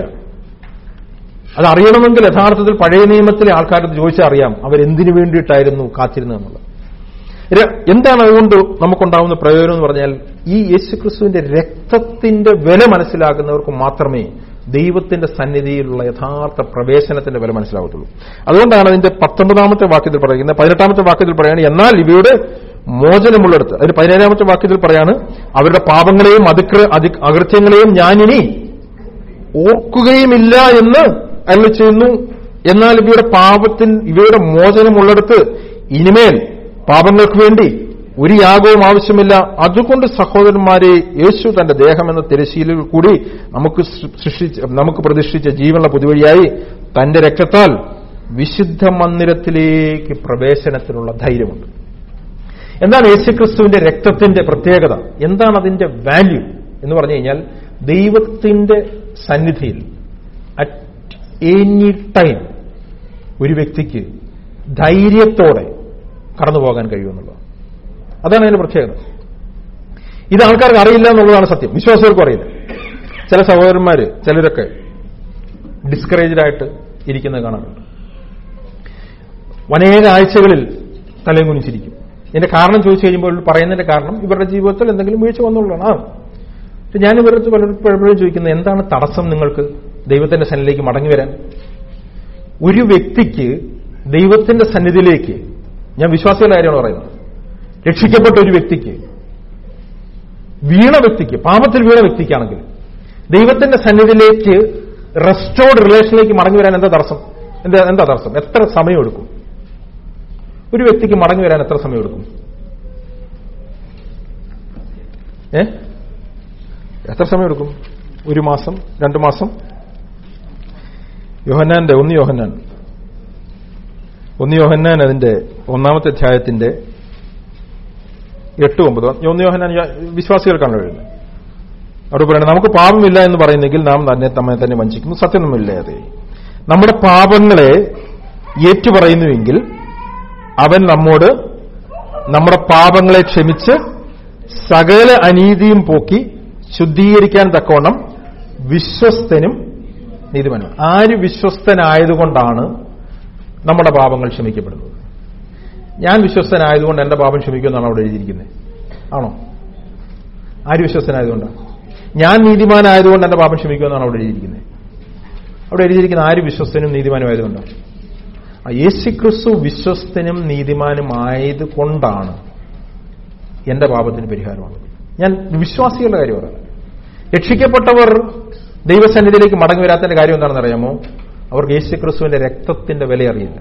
Speaker 1: അത് അറിയണമെങ്കിൽ യഥാർത്ഥത്തിൽ പഴയ നിയമത്തിലെ ആൾക്കാരോട് ചോദിച്ചാൽ അറിയാം അവരെന്തിനു വേണ്ടിയിട്ടായിരുന്നു കാത്തിരുന്നതെന്നുള്ളത് ഇത് എന്താണ് അതുകൊണ്ട് നമുക്കുണ്ടാവുന്ന പ്രയോജനം എന്ന് പറഞ്ഞാൽ ഈ യേശുക്രിസ്തുവിന്റെ രക്തത്തിന്റെ വില മനസ്സിലാക്കുന്നവർക്ക് മാത്രമേ ദൈവത്തിന്റെ സന്നിധിയിലുള്ള യഥാർത്ഥ പ്രവേശനത്തിന്റെ വില മനസ്സിലാകത്തുള്ളൂ അതുകൊണ്ടാണ് അതിന്റെ പത്തൊമ്പതാമത്തെ വാക്യത്തിൽ പറയുന്നത് പതിനെട്ടാമത്തെ വാക്യത്തിൽ പറയാണ് എന്നാൽ ഇവയുടെ മോചനമുള്ളിടത്ത് അതിന് പതിനേഴാമത്തെ വാക്യത്തിൽ പറയാണ് അവരുടെ പാപങ്ങളെയും അതിക്ര അതി- അകൃത്യങ്ങളെയും ഞാനിനി ഓർക്കുകയുമില്ല എന്ന് അരുളി ചെയ്യുന്നു എന്നാൽ ഇവയുടെ പാപത്തിൻ ഇവയുടെ മോചനമുള്ളിടത്ത് ഇനിമേൽ പാപങ്ങൾക്ക് വേണ്ടി ഒരു യാഗവും ആവശ്യമില്ല അതുകൊണ്ട് സഹോദരന്മാരെ യേശു തന്റെ ദേഹം എന്ന തിരശീലിൽ കൂടി നമുക്ക് സൃഷ്ടിച്ച നമുക്ക് പ്രതിഷ്ഠിച്ച ജീവനുള്ള പുതുവഴിയായി തന്റെ രക്തത്താൽ വിശുദ്ധ മന്ദിരത്തിലേക്ക് പ്രവേശനത്തിനുള്ള ധൈര്യമുണ്ട് എന്താണ് യേശുക്രിസ്തുവിന്റെ രക്തത്തിന്റെ പ്രത്യേകത എന്താണ് അതിന്റെ വാല്യൂ എന്ന് പറഞ്ഞു കഴിഞ്ഞാൽ ദൈവത്തിന്റെ സന്നിധിയിൽ അറ്റ് എനി ടൈം ഒരു വ്യക്തിക്ക് ധൈര്യത്തോടെ കടന്നു പോകാൻ കഴിയുമെന്നുള്ളത് അതാണ് അതിന്റെ പ്രത്യേകത ഇത് ആൾക്കാർക്ക് അറിയില്ല എന്നുള്ളതാണ് സത്യം വിശ്വാസികൾക്കും അറിയില്ല ചില സഹോദരന്മാര് ചിലരൊക്കെ ഡിസ്കറേജ്ഡ് ആയിട്ട് ഇരിക്കുന്നത് കാണാറുണ്ട് അനേക ആഴ്ചകളിൽ തലയും കുനിച്ചിരിക്കും ഇതിന്റെ കാരണം ചോദിച്ചു കഴിയുമ്പോൾ പറയുന്നതിന്റെ കാരണം ഇവരുടെ ജീവിതത്തിൽ എന്തെങ്കിലും വീഴ്ച വന്നുള്ളതാണ് ആ പക്ഷെ ഞാൻ ഇവരുടെ പലരും പലപ്പോഴും ചോദിക്കുന്നത് എന്താണ് തടസ്സം നിങ്ങൾക്ക് ദൈവത്തിന്റെ സന്നിധിയിലേക്ക് മടങ്ങി വരാൻ ഒരു വ്യക്തിക്ക് ദൈവത്തിന്റെ സന്നിധിയിലേക്ക് ഞാൻ വിശ്വാസികളുടെ കാര്യമാണ് പറയുന്നത് രക്ഷിക്കപ്പെട്ട ഒരു വ്യക്തിക്ക് വീണ വ്യക്തിക്ക് പാപത്തിൽ വീണ വ്യക്തിക്കാണെങ്കിൽ ദൈവത്തിന്റെ സന്നിധിയിലേക്ക് റെസ്റ്റോർഡ് റിലേഷനിലേക്ക് മടങ്ങി വരാൻ എന്താ തടസ്സം എന്താ എന്താ തടസ്സം എത്ര സമയം എടുക്കും ഒരു വ്യക്തിക്ക് മടങ്ങി വരാൻ എത്ര സമയം എടുക്കും ഏ എത്ര സമയം എടുക്കും ഒരു മാസം രണ്ടു മാസം യോഹന്നാന്റെ ഒന്ന് യോഹന്നാൻ ഒന്ന് യോഹന്നാൻ അതിന്റെ ഒന്നാമത്തെ അധ്യായത്തിന്റെ എട്ട് ഒമ്പത് ഒന്ന് യോഹന്നാൻ വിശ്വാസികൾക്കാണ് എഴുതുന്നത് അവിടെ പറയുന്നത് നമുക്ക് പാപമില്ല എന്ന് പറയുന്നെങ്കിൽ നാം തന്നെ നമ്മെ തന്നെ വഞ്ചിക്കുന്നു സത്യം നമ്മില്ലാതെ നമ്മുടെ പാപങ്ങളെ ഏറ്റുപറയുന്നുവെങ്കിൽ അവൻ നമ്മോട് നമ്മുടെ പാപങ്ങളെ ക്ഷമിച്ച് സകല അനീതിയും പോക്കി ശുദ്ധീകരിക്കാൻ തക്കവണ്ണം വിശ്വസ്തനും നീതിമാനും ആര് വിശ്വസ്തനായതുകൊണ്ടാണ് നമ്മുടെ പാപങ്ങൾ ക്ഷമിക്കപ്പെടുന്നത് ഞാൻ വിശ്വസ്തനായതുകൊണ്ട് എന്റെ പാപം ക്ഷമിക്കുമെന്നാണ് അവിടെ എഴുതിയിരിക്കുന്നത് ആണോ ആര് വിശ്വസ്തനായതുകൊണ്ടാണ് ഞാൻ നീതിമാനായതുകൊണ്ട് എന്റെ പാപം ക്ഷമിക്കുമെന്നാണ് അവിടെ എഴുതിയിരിക്കുന്നത് അവിടെ എഴുതിയിരിക്കുന്ന ആര് വിശ്വസ്തനും നീതിമാനും ആയതുകൊണ്ടാണ് ആ യേശുക്രിസ്തു വിശ്വസ്തനും നീതിമാനുമായതുകൊണ്ടാണ് എന്റെ പാപത്തിന് പരിഹാരമാണ് ഞാൻ വിശ്വാസികളുടെ കാര്യം പറയാം രക്ഷിക്കപ്പെട്ടവർ ദൈവസന്നിധിയിലേക്ക് മടങ്ങി വരാത്തതിന്റെ കാര്യം എന്താണെന്ന് അറിയാമോ അവർക്ക് യേശുക്രിസ്തുവിന്റെ രക്തത്തിന്റെ വില അറിയില്ല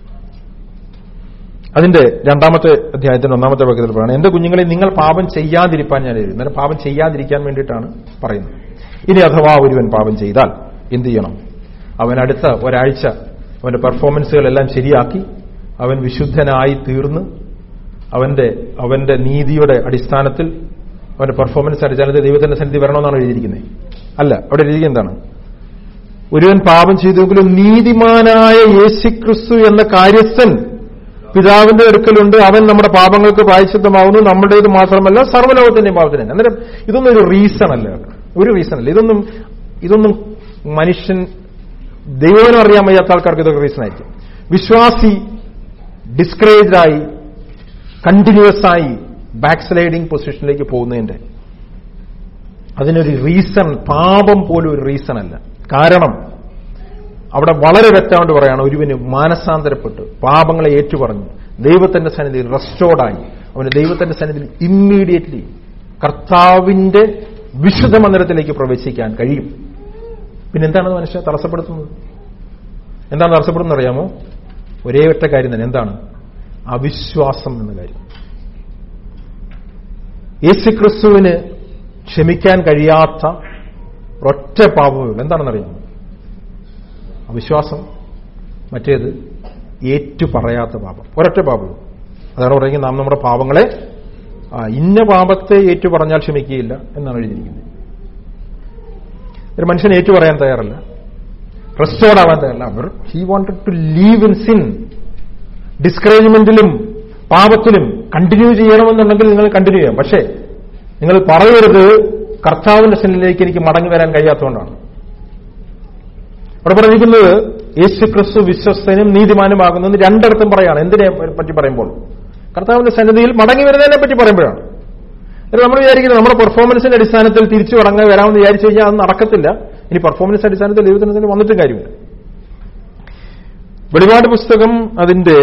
Speaker 1: അതിന്റെ രണ്ടാമത്തെ അധ്യായത്തിന്റെ ഒന്നാമത്തെ വാക്യത്തിൽ പറയുന്നത് എന്റെ കുഞ്ഞുങ്ങളെ നിങ്ങൾ പാപം ചെയ്യാതിരിക്കാൻ ഞാൻ എഴുതി അന്നേരം പാപം ചെയ്യാതിരിക്കാൻ വേണ്ടിയിട്ടാണ് പറയുന്നത് ഇനി അഥവാ ഒരുവൻ പാപം ചെയ്താൽ എന്ത് ചെയ്യണം അവൻ അടുത്ത ഒരാഴ്ച അവന്റെ പെർഫോമൻസുകളെല്ലാം ശരിയാക്കി അവൻ വിശുദ്ധനായി തീർന്ന് അവന്റെ അവന്റെ നീതിയുടെ അടിസ്ഥാനത്തിൽ അവന്റെ പെർഫോമൻസ് അടിസ്ഥാനത്തിൽ ദൈവത്തിന്റെ സന്നിധി വരണമെന്നാണ് എഴുതിയിരിക്കുന്നത് അല്ല അവിടെ എഴുതിയിരിക്കുന്നത് എന്താണ് ഒരുവൻ പാപം ചെയ്തെങ്കിലും നീതിമാനായ യേശുക്രിസ്തു എന്ന കാര്യസ്ഥൻ പിതാവിന്റെ അടുക്കലുണ്ട് അവൻ നമ്മുടെ പാപങ്ങൾക്ക് പ്രായച്ചിത്തമാവുന്നു നമ്മുടേത് മാത്രമല്ല സർവ്വലോകത്തിന്റെയും പാപത്തിന് അന്നേരം ഇതൊന്നും ഒരു റീസൺ അല്ല ഒരു റീസൺ അല്ല ഇതൊന്നും ഇതൊന്നും മനുഷ്യൻ ദൈവനും അറിയാൻ വയ്യാത്ത ആൾക്കാർക്ക് ഇതൊക്കെ റീസൺ ആയിരിക്കും വിശ്വാസി ഡിസ്കറേജ്ഡ് ആയി കണ്ടിന്യൂസ് ആയി ബാക്ക് സ്ലൈഡിംഗ് പൊസിഷനിലേക്ക് പോകുന്നതിന്റെ അതിനൊരു റീസൺ പാപം പോലും ഒരു റീസൺ അല്ല കാരണം അവിടെ വളരെ വ്യക്തമായിട്ട് പറയാണ് ഒരുവന് മാനസാന്തരപ്പെട്ട് പാപങ്ങളെ ഏറ്റുപറഞ്ഞു ദൈവത്തിന്റെ സന്നിധിയിൽ റെസ്റ്റോർഡായി അവന് ദൈവത്തിന്റെ സന്നിധിയിൽ ഇമ്മീഡിയറ്റ്ലി കർത്താവിന്റെ വിശുദ്ധ മന്ദിരത്തിലേക്ക് പ്രവേശിക്കാൻ കഴിയും പിന്നെ എന്താണ് മനുഷ്യനെ തടസ്സപ്പെടുത്തുന്നത് എന്താണ് തടസ്സപ്പെടുന്നത് അറിയാമോ ഒരേ ഒറ്റ കാര്യം തന്നെ എന്താണ് അവിശ്വാസം എന്ന കാര്യം യേശുക്രിസ്തുവിന് ക്ഷമിക്കാൻ കഴിയാത്ത ഒറ്റ പാപമുള്ളൂ എന്താണെന്നറിയാമോ അവിശ്വാസം മറ്റേത് ഏറ്റു പറയാത്ത പാപം ഒരൊറ്റ പാപവും അതാണ് പറയുന്നത് നാം നമ്മുടെ പാപങ്ങളെ ആ, ഇന്ന പാപത്തെ ഏറ്റു പറഞ്ഞാൽ ക്ഷമിക്കുകയില്ല എന്നാണ് എഴുതിയിരിക്കുന്നത് ഒരു മനുഷ്യൻ ഏറ്റു പറയാൻ തയ്യാറല്ല റെസ്റ്റോർഡ് ആവാൻ തയ്യാറല്ല അവർ he wanted to live in sin ഡിസ്കറേജ്മെന്റിലും പാപത്തിലും കണ്ടിന്യൂ ചെയ്യണമെന്നുണ്ടെങ്കിൽ നിങ്ങൾ കണ്ടിന്യൂ ചെയ്യാം പക്ഷേ നിങ്ങൾ പറയരുത് കർത്താവിന്റെ സന്നിധിയിലേക്ക് എനിക്ക് മടങ്ങി വരാൻ കഴിയാത്തതുകൊണ്ടാണ് അവിടെ പറഞ്ഞിരിക്കുന്നത് യേശു ക്രിസ്തു വിശ്വസ്തനും നീതിമാനുമാകുന്നത് രണ്ടിടത്തും പറയാണ് എന്തിനെ പറ്റി പറയുമ്പോൾ കർത്താവിന്റെ സന്നിധിയിൽ മടങ്ങി വരുന്നതിനെ പറ്റി പറയുമ്പോഴാണ് ഇത് നമ്മൾ വിചാരിക്കുന്നത് നമ്മുടെ പെർഫോമൻസിന്റെ അടിസ്ഥാനത്തിൽ തിരിച്ചു മടങ്ങി വരാമെന്ന് വിചാരിച്ചു കഴിഞ്ഞാൽ അത് നടക്കത്തില്ല ഇനി പെർഫോമൻസ് അടിസ്ഥാനത്തിൽ ദൈവത്തിന് വന്നിട്ടും കാര്യമില്ല വെളിപാട് പുസ്തകം അതിന്റെ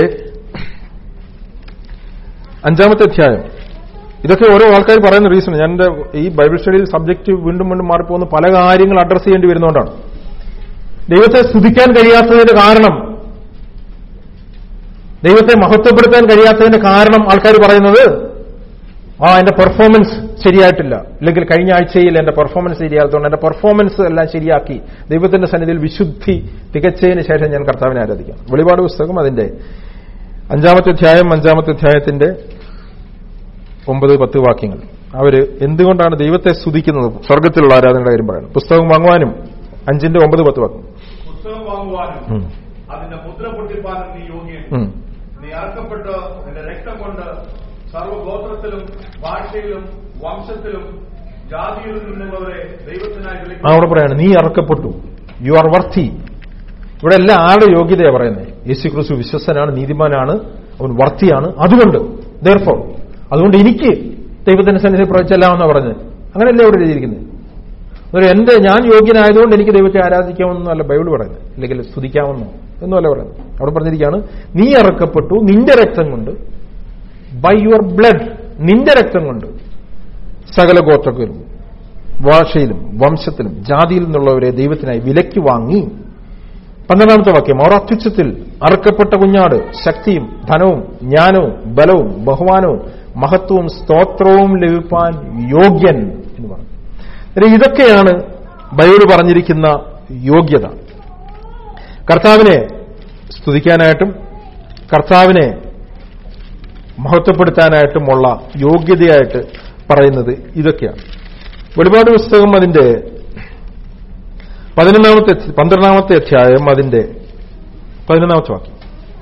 Speaker 1: അഞ്ചാമത്തെ അധ്യായം ഇതൊക്കെ ഓരോ ആൾക്കാർ പറയുന്ന റീസൺ ഞാൻ എന്റെ ഈ ബൈബിൾ സ്റ്റഡിയിൽ സബ്ജക്ട് വീണ്ടും വീണ്ടും മാറിപ്പോകുന്ന പല കാര്യങ്ങൾ അഡ്രസ് ചെയ്യേണ്ടി വരുന്നതുകൊണ്ടാണ് ദൈവത്തെ സ്തുതിക്കാൻ കഴിയാത്തതിന്റെ കാരണം ദൈവത്തെ മഹത്വപ്പെടുത്താൻ കഴിയാത്തതിന്റെ കാരണം ആൾക്കാർ പറയുന്നത് ആ എന്റെ പെർഫോമൻസ് ശരിയായിട്ടില്ല അല്ലെങ്കിൽ കഴിഞ്ഞ ആഴ്ചയിൽ എന്റെ പെർഫോമൻസ് ശരിയാകത്തോണ്ട് എന്റെ പെർഫോമൻസ് എല്ലാം ശരിയാക്കി ദൈവത്തിന്റെ സന്നിധിയിൽ വിശുദ്ധി തികച്ചതിന് ശേഷം ഞാൻ കർത്താവിനെ ആരാധിക്കാം വെളിപാട് പുസ്തകം അതിന്റെ അഞ്ചാമത്തെ അധ്യായം അഞ്ചാമത്തെ അധ്യായത്തിന്റെ ഒമ്പത് പത്ത് വാക്യങ്ങൾ അവര് എന്തുകൊണ്ടാണ് ദൈവത്തെ സ്തുതിക്കുന്നത് സ്വർഗത്തിലുള്ള ആരാധനയുടെ കാര്യം പറയുന്നത് പുസ്തകം വാങ്ങുവാനും അഞ്ചിന്റെ ഒമ്പത് പത്ത് വാക്യം
Speaker 2: പുസ്തകം വാങ്ങുവാനും
Speaker 1: ഉം.
Speaker 2: അതിന്റെ മുദ്ര പൊട്ടിപ്പാനും നീ യോഗ്യൻ
Speaker 1: ഉം.
Speaker 2: നീ അറക്കപ്പെട്ട് നിന്റെ രക്തം കൊണ്ട് സർവഗോത്രത്തിലും ഭാഷയിലും വംശത്തിലും ജാതിയിലും നിന്നുള്ളവരെ ദൈവത്തിനായി
Speaker 1: ആ
Speaker 2: വിളിക്കും
Speaker 1: അവിടെ പറയാണ് നീ അറക്കപ്പെട്ടു യു ആർ വർത്തി ഇവിടെ എല്ലാം ആരുടെ യോഗ്യതയാണ് പറയുന്നത് യേശു ക്രിസ്തു വിശ്വസനാണ് നീതിമാനാണ് അവൻ വർത്തിയാണ് അതുകൊണ്ട് ദർഫോ അതുകൊണ്ട് എനിക്ക് ദൈവത്തിന്റെ സന്നിധി പ്രവചിച്ചല്ലാമെന്നാ പറഞ്ഞത് അങ്ങനെയല്ലേ ഇവിടെ എഴുതിയിരിക്കുന്നത് അതൊരു എന്റെ ഞാൻ യോഗ്യനായതുകൊണ്ട് എനിക്ക് ദൈവത്തെ ആരാധിക്കാമെന്നല്ല ബൈബിൾ പറയുന്നത് അല്ലെങ്കിൽ സ്തുതിക്കാമെന്നോ എന്നല്ല പറയുന്നത് അവിടെ പറഞ്ഞിരിക്കുകയാണ് നീ അറക്കപ്പെട്ടു നിന്റെ രക്തം കൊണ്ട് ബൈ യുവർ ബ്ലഡ് നിന്റെ രക്തം കൊണ്ട് സകല ഗോത്രക്കാരും ഭാഷയിലും വംശത്തിലും ജാതിയിൽ നിന്നുള്ളവരെ ദൈവത്തിനായി വിലയ്ക്ക് വാങ്ങി പന്ത്രണ്ടാമത്തെ വാക്യം അവർ അത്യുച്ചത്തിൽ അറുക്കപ്പെട്ട കുഞ്ഞാട് ശക്തിയും ധനവും ജ്ഞാനവും ബലവും ബഹുമാനവും മഹത്വവും സ്തോത്രവും ലഭിപ്പാൻ യോഗ്യൻ എന്ന് പറഞ്ഞു അന്നേരം ഇതൊക്കെയാണ് ബൈബിൾ പറഞ്ഞിരിക്കുന്ന യോഗ്യത കർത്താവിനെ സ്തുതിക്കാനായിട്ടും കർത്താവിനെ മഹത്വപ്പെടുത്താനായിട്ടുമുള്ള യോഗ്യതയായിട്ട് പറയുന്നത് ഇതൊക്കെയാണ് വെളിപാട് പുസ്തകം അതിന്റെ പതിനൊന്നാമത്തെ പന്ത്രണ്ടാമത്തെ അധ്യായം അതിന്റെ പതിനൊന്നാമത്തെ വാക്യം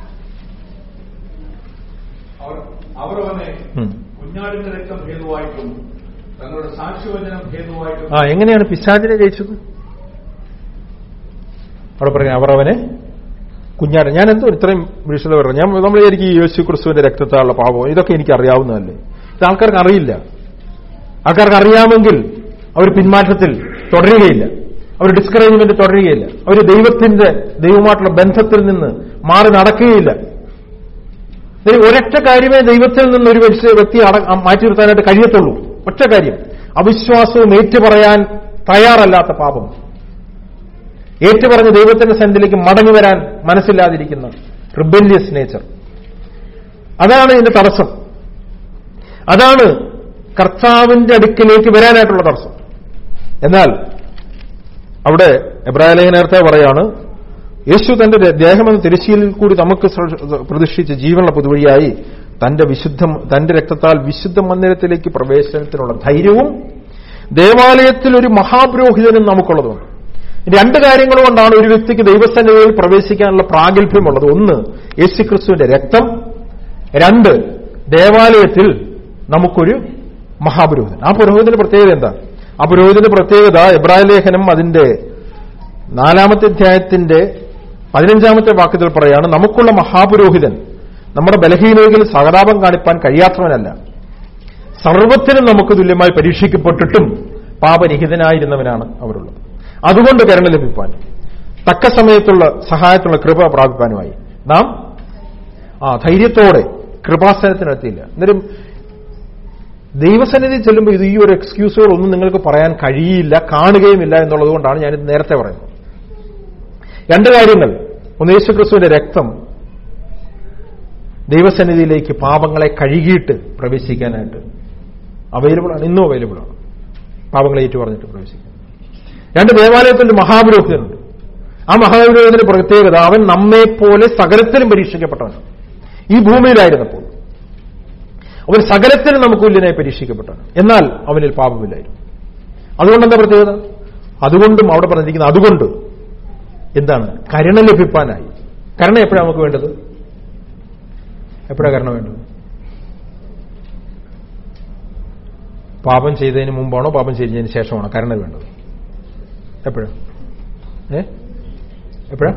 Speaker 2: അവർ അവർ അവനെ
Speaker 1: ഉം.
Speaker 2: കുഞ്ഞാടിന്റെ രക്തം ഹേതുവായിട്ടും തങ്ങളുടെ സാക്ഷ്യവചനം ഹേതുവായിട്ടും
Speaker 1: ആ എങ്ങനെയാണ് പിശാചിനെ ജയിച്ചത് അവിടെ പറയാം അവർ അവനെ കുഞ്ഞാട് ഞാൻ എന്തോ ഇത്രയും വിശദ പറഞ്ഞു ഞാൻ നമ്മൾ വിചാരിക്കും ഈ യേശു ക്രിസ്തുവിന്റെ രക്തത്താലുള്ള പാപം ഇതൊക്കെ എനിക്ക് അറിയാവുന്നതല്ലേ ഇത് ആൾക്കാർക്ക് അറിയില്ല ആൾക്കാർക്ക് അറിയാമെങ്കിൽ അവർ പിന്മാറ്റത്തിൽ തുടരുകയില്ല അവർ ഡിസ്കറേജ്മെന്റ് തുടരുകയില്ല അവർ ദൈവത്തിന്റെ ദൈവമായിട്ടുള്ള ബന്ധത്തിൽ നിന്ന് മാറി നടക്കുകയില്ല ഇതിന് ഒരൊറ്റ കാര്യമേ ദൈവത്തിൽ നിന്ന് ഒരു വ്യക്തി വ്യക്തി അട- മാറ്റി നിർത്താനായിട്ട് കഴിയത്തുള്ളൂ ഒറ്റ കാര്യം അവിശ്വാസവും ഏറ്റുപറയാൻ തയ്യാറല്ലാത്ത പാപം ഏറ്റുപറഞ്ഞ് ദൈവത്തിന്റെ സന്നിധിയിലേക്ക് മടങ്ങി വരാൻ മനസ്സില്ലാതിരിക്കുന്ന റിബല്യസ് നേച്ചർ അതാണ് ഇതിന്റെ തടസ്സം അതാണ് കർത്താവിന്റെ അടുക്കിലേക്ക് വരാനായിട്ടുള്ള തടസ്സം എന്നാൽ അവിടെ എബ്രായ ലേഖനേർത്തെ പറയാണ് യേശു തന്റെ ദേഹമെന്ന തിരശ്ശീലിൽ കൂടി നമുക്ക് സൃ- പ്രതിഷ്ഠിച്ച ജീവനുള്ള പുതുവഴിയായി തന്റെ വിശുദ്ധ തന്റെ രക്തത്താൽ വിശുദ്ധ മന്ദിരത്തിലേക്ക് പ്രവേശനത്തിനുള്ള ധൈര്യവും ദേവാലയത്തിൽ ഒരു മഹാപുരോഹിതനും നമുക്കുള്ളതുണ്ട് രണ്ട് കാര്യങ്ങൾ കൊണ്ടാണ് ഒരു വ്യക്തിക്ക് ദൈവസന്നിധിയിൽ പ്രവേശിക്കാനുള്ള പ്രാഗൽഭ്യമുള്ളത് ഒന്ന് യേശുക്രിസ്തുവിന്റെ രക്തം രണ്ട് ദേവാലയത്തിൽ നമുക്കൊരു മഹാപുരോഹിതൻ ആ പുരോഹിതന്റെ പ്രത്യേകത എന്താ ആ പുരോഹിതന്റെ പ്രത്യേകത എബ്രായ ലേഖനം അതിന്റെ നാലാമത്തെ അധ്യായത്തിന്റെ പതിനഞ്ചാമത്തെ വാക്യത്തിൽ പറയാണ് നമുക്കുള്ള മഹാപുരോഹിതൻ നമ്മുടെ ബലഹീനതയിൽ സഹതാപം കാണിപ്പാൻ കഴിയാത്തവനല്ല സർവത്തിനും നമുക്ക് തുല്യമായി പരീക്ഷിക്കപ്പെട്ടിട്ടും പാപരഹിതനായിരുന്നവനാണ് അവരുള്ളത് അതുകൊണ്ട് കരുണ ലഭിപ്പാൻ തക്ക സമയത്തുള്ള സഹായത്തുള്ള കൃപ പ്രാപിപ്പാനുമായി നാം ആ ധൈര്യത്തോടെ കൃപാസനത്തിനെത്തിയില്ല അന്നേരം ദൈവസന്നിധി ചെല്ലുമ്പോൾ ഇത് ഈ ഒരു എക്സ്ക്യൂസുകൾ ഒന്നും നിങ്ങൾക്ക് പറയാൻ കഴിയില്ല കാണുകയുമില്ല എന്നുള്ളത് കൊണ്ടാണ് ഞാനിത് നേരത്തെ പറയുന്നത് രണ്ട് കാര്യങ്ങൾ ഒന്ന് യേശുക്രിസ്തുവിന്റെ രക്തം ദൈവസന്നിധിയിലേക്ക് പാപങ്ങളെ കഴുകിയിട്ട് പ്രവേശിക്കാനായിട്ട് അവൈലബിൾ ആണ് ഇന്നും അവൈലബിൾ ആണ് പാപങ്ങളെ ഏറ്റു പറഞ്ഞിട്ട് പ്രവേശിക്കാൻ രണ്ട് ദേവാലയത്തിൽ ഒരു മഹാപുരോഹിതനുണ്ട് ആ മഹാപുരോഹിതന്റെ പ്രത്യേകത അവൻ നമ്മെപ്പോലെ സകലത്തിലും പരീക്ഷിക്കപ്പെട്ടവനാണ് ഈ ഭൂമിയിലായിരുന്നപ്പോൾ അവൻ സകലത്തിനും നമുക്ക് തുല്യനായി പരീക്ഷിക്കപ്പെട്ടവൻ എന്നാൽ അവനിൽ പാപമില്ലായിരുന്നു അതുകൊണ്ട് എന്താ പ്രത്യേകത അതുകൊണ്ടും അവിടെ പറഞ്ഞിരിക്കുന്നത് അതുകൊണ്ട് എന്താണ് കരുണ ലഭിപ്പാനായി കരുണ എപ്പോഴാണ് നമുക്ക് വേണ്ടത് എപ്പോഴാണ് കരുണ വേണ്ടത് പാപം ചെയ്തതിന് മുമ്പാണോ പാപം ചെയ്തതിന് ശേഷമാണോ കരുണ വേണ്ടത് എപ്പോഴാ ഏ എപ്പോഴാ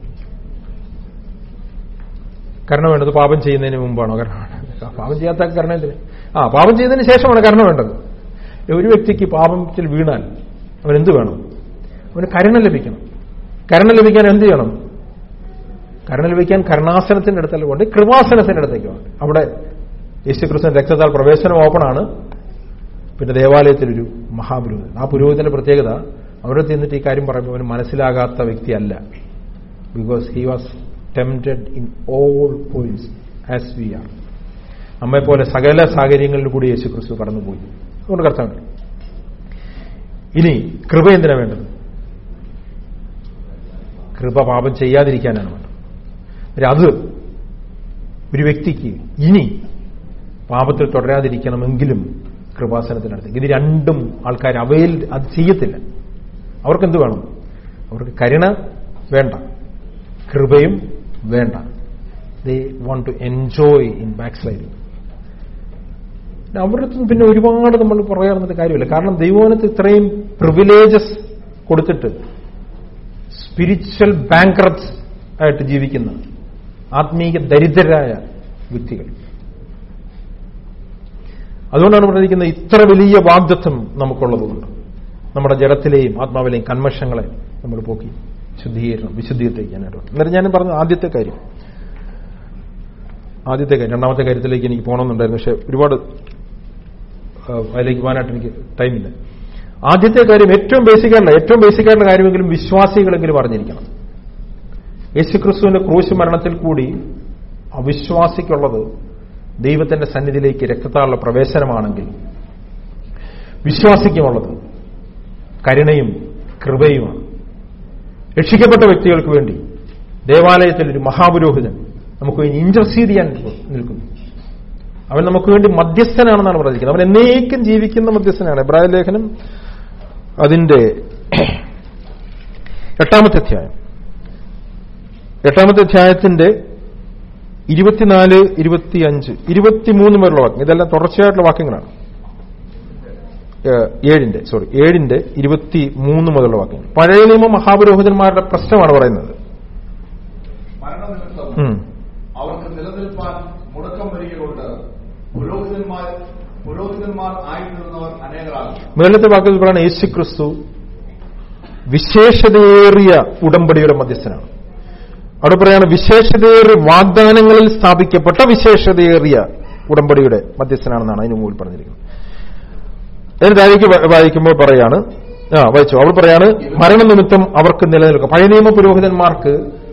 Speaker 1: കരുണ വേണ്ടത് പാപം ചെയ്യുന്നതിന് മുമ്പാണോ കരുണ വേണ്ടത്? പാപം ചെയ്യാത്ത കരുണ എന്തിന് ആ പാപം ചെയ്തതിന് ശേഷമാണ് കരുണ വേണ്ടത് ഒരു വ്യക്തിക്ക് പാപത്തിൽ വീണാൽ അവൻ എന്ത് വേണം അവന് കരുണ ലഭിക്കണം കരുണ ലഭിക്കാൻ എന്ത് ചെയ്യണം കരുണ ലഭിക്കാൻ കരുണാസനത്തിന്റെ അടുത്തല്ല കൊണ്ട് കൃപാസനത്തിന്റെ അടുത്തേക്ക് വേണം അവിടെ യേശുക്രിസ്തു രക്തത്താൽ പ്രവേശനം ഓപ്പണാണ് പിന്നെ ദേവാലയത്തിലൊരു മഹാപുരോഹിതൻ ആ പുരോഹിതന്റെ പ്രത്യേകത അവിടെ ചെന്നിട്ട് ഈ കാര്യം പറയുമ്പോൾ അവന് മനസ്സിലാകാത്ത വ്യക്തിയല്ല because he was tempted in all points as we are നമ്മെ പോലെ സകല സാഹചര്യങ്ങളിൽ കൂടി യേശു ക്രിസ്തു കടന്നുപോയി അതുകൊണ്ട് കർത്താവ് ഇനി കൃപ എന്തിനാ വേണ്ടത് കൃപ പാപം ചെയ്യാതിരിക്കാനാണ് വേണ്ടത് പക്ഷെ അത് ഒരു വ്യക്തിക്ക് ഇനി പാപത്തിൽ തുടരാതിരിക്കണമെങ്കിലും കൃപാസനത്തിനടുത്ത് ഇത് രണ്ടും ആൾക്കാർ അവയിൽ അത് ചെയ്യത്തില്ല അവർക്കെന്ത് വേണം അവർക്ക് കരുണ വേണ്ട കൃപയും വേണ്ട they want to enjoy in backsliding അവരുടെ അടുത്ത് പിന്നെ ഒരുപാട് നമ്മൾ പറയാറുന്നിട്ട് കാര്യമില്ല കാരണം ദൈവവനത്തിൽ ഇത്രയും പ്രിവിലേജസ് കൊടുത്തിട്ട് സ്പിരിച്വൽ ബാങ്ക്രപ്സ് ആയിട്ട് ജീവിക്കുന്ന ആത്മീയ ദരിദ്രരായ വ്യക്തികൾ അതുകൊണ്ടാണ് പറഞ്ഞിരിക്കുന്നത് ഇത്ര വലിയ വാഗ്ദത്വം നമുക്കുള്ളതുകൊണ്ട് നമ്മുടെ ജഡത്തിലെയും ആത്മാവിലെയും കന്മഷങ്ങളെ നമ്മൾ പോക്കി ശുദ്ധീകരണം വിശുദ്ധീകരിക്കാനായിട്ട് എന്നിട്ട് ഞാൻ പറഞ്ഞ ആദ്യത്തെ കാര്യം ആദ്യത്തെ കാര്യം രണ്ടാമത്തെ കാര്യത്തിലേക്ക് എനിക്ക് പോകണമെന്നുണ്ടായിരുന്നു പക്ഷെ ഒരുപാട് ആ, അതിലേക്ക് പോകാനായിട്ട് എനിക്ക് ടൈമില്ല ആദ്യത്തെ കാര്യം ഏറ്റവും ബേസിക് ആയിട്ടുള്ള ഏറ്റവും ബേസിക് ആയിട്ടുള്ള കാര്യമെങ്കിലും വിശ്വാസികളെങ്കിലും അറിഞ്ഞിരിക്കണം യേശുക്രിസ്തുവിന്റെ ക്രൂശ് മരണത്തിൽ കൂടി അവിശ്വാസിക്കുള്ളത് ദൈവത്തിന്റെ സന്നിധിയിലേക്ക് രക്തത്താലുള്ള പ്രവേശനമാണെങ്കിൽ വിശ്വാസിക്കുമുള്ളത് കരുണയും കൃപയുമാണ് രക്ഷിക്കപ്പെട്ട വ്യക്തികൾക്ക് വേണ്ടി ദേവാലയത്തിൽ ഒരു മഹാപുരോഹിതൻ നമുക്ക് വേണ്ടി ഇന്റർസീഡ് ചെയ്യാൻ നിൽക്കുന്നു അവൻ നമുക്ക് വേണ്ടി മധ്യസ്ഥനാണെന്നാണ് പറഞ്ഞിരിക്കുന്നത് അവൻ എന്നേക്കും ജീവിക്കുന്ന മധ്യസ്ഥനാണ് എബ്രാഹിം ലേഖനം അതിന്റെ എട്ടാമത്തെ അധ്യായം എട്ടാമത്തെ അധ്യായത്തിന്റെ ഇരുപത്തിനാല് ഇരുപത്തിയഞ്ച് ഇരുപത്തിമൂന്ന് വരെയുള്ള വാക്യം ഇതെല്ലാം തുടർച്ചയായിട്ടുള്ള വാക്യങ്ങളാണ് ഏഹ്, ഏഴിന്റെ സോറി ഏഴിന്റെ ഇരുപത്തി മൂന്ന് മുതലുള്ള വാക്യങ്ങൾ പഴയ നിയമ മഹാപുരോഹിതന്മാരുടെ പ്രശ്നമാണ് പറയുന്നത്
Speaker 2: മരണനിമിത്തം
Speaker 1: ഉം.
Speaker 2: അവർക്ക് നിലനിൽപ്പാൻ മുടക്കം വരികയുണ്ട് പുരോഹിതന്മാർ പുരോഹിതന്മാർ ആയിരുന്നവർ അനേകരാകും
Speaker 1: മേളത്തെ വാക്കുകൾ പറയുന്ന യേശു ക്രിസ്തു വിശേഷതയേറിയ ഉടമ്പടിയുടെ മധ്യസ്ഥനാണ് അവിടെ പറയാണ് വിശേഷതയേറിയ വാഗ്ദാനങ്ങളിൽ സ്ഥാപിക്കപ്പെട്ട വിശേഷതയേറിയ ഉടമ്പടിയുടെ മധ്യസ്ഥനാണെന്നാണ് അതിന് മുമ്പിൽ പറഞ്ഞിരിക്കുന്നത് അതിന് താഴേക്ക് വ- വായിക്കുമ്പോൾ പറയാണ് ആ വായിച്ചു അവർ പറയാണ് മരണനിമിത്തം അവർക്ക് നിലനിൽക്കും പഴയ നിയമ പുരോഹിതന്മാർക്ക്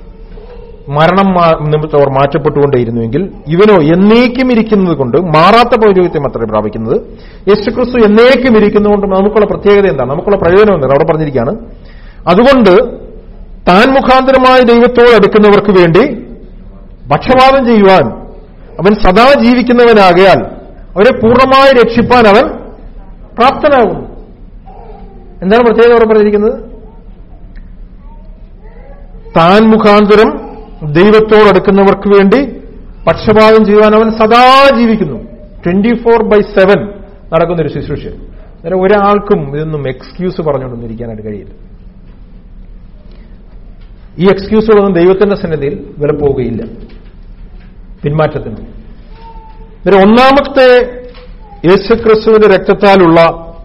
Speaker 1: മരണം മാ- നിമിത്തം അവർ മാറ്റപ്പെട്ടുകൊണ്ടേയിരുന്നുവെങ്കിൽ ഇവനോ എന്നേക്കും ഇരിക്കുന്നത് കൊണ്ട് മാറാത്ത പൗരോഹിത്യം അത്രേ പ്രാപിക്കുന്നത് യേശുക്രിസ്തു എന്നേക്കും ഇരിക്കുന്നതുകൊണ്ട് നമുക്കുള്ള പ്രത്യേകത എന്താണ് നമുക്കുള്ള പ്രയോജനം എന്താണ് അവിടെ പറഞ്ഞിരിക്കുകയാണ് അതുകൊണ്ട് താൻ മുഖാന്തരമായ ദൈവത്തോട് അടുക്കുന്നവർക്ക് വേണ്ടി പക്ഷപാതം ചെയ്യുവാൻ അവൻ സദാ ജീവിക്കുന്നവനാകയാൽ അവരെ പൂർണ്ണമായി രക്ഷിപ്പാൻ അവൻ പ്രാപ്തനാകുന്നു എന്താണ് പ്രത്യേകത അവിടെ പറഞ്ഞിരിക്കുന്നത് താൻ മുഖാന്തരം ദൈവത്തോടടുക്കുന്നവർക്ക് വേണ്ടി പക്ഷപാതം ചെയ്യുവാൻ അവൻ സദാ ജീവിക്കുന്നു ട്വന്റി ഫോർ ബൈ സെവൻ നടക്കുന്ന ഒരു ശുശ്രൂഷ അന്നേരം ഒരാൾക്കും ഇതൊന്നും എക്സ്ക്യൂസ് പറഞ്ഞുകൊണ്ടൊന്നും ഇരിക്കാനായിട്ട് കഴിയില്ല ഈ എക്സ്ക്യൂസുകളൊന്നും ദൈവത്തിന്റെ സന്നിധിയിൽ വിലപ്പോവുകയില്ല പിന്മാറ്റത്തിന് അന്നേരം ഒന്നാമത്തെ യേശുക്രിസ്തുവിന്റെ രക്തത്താലുള്ള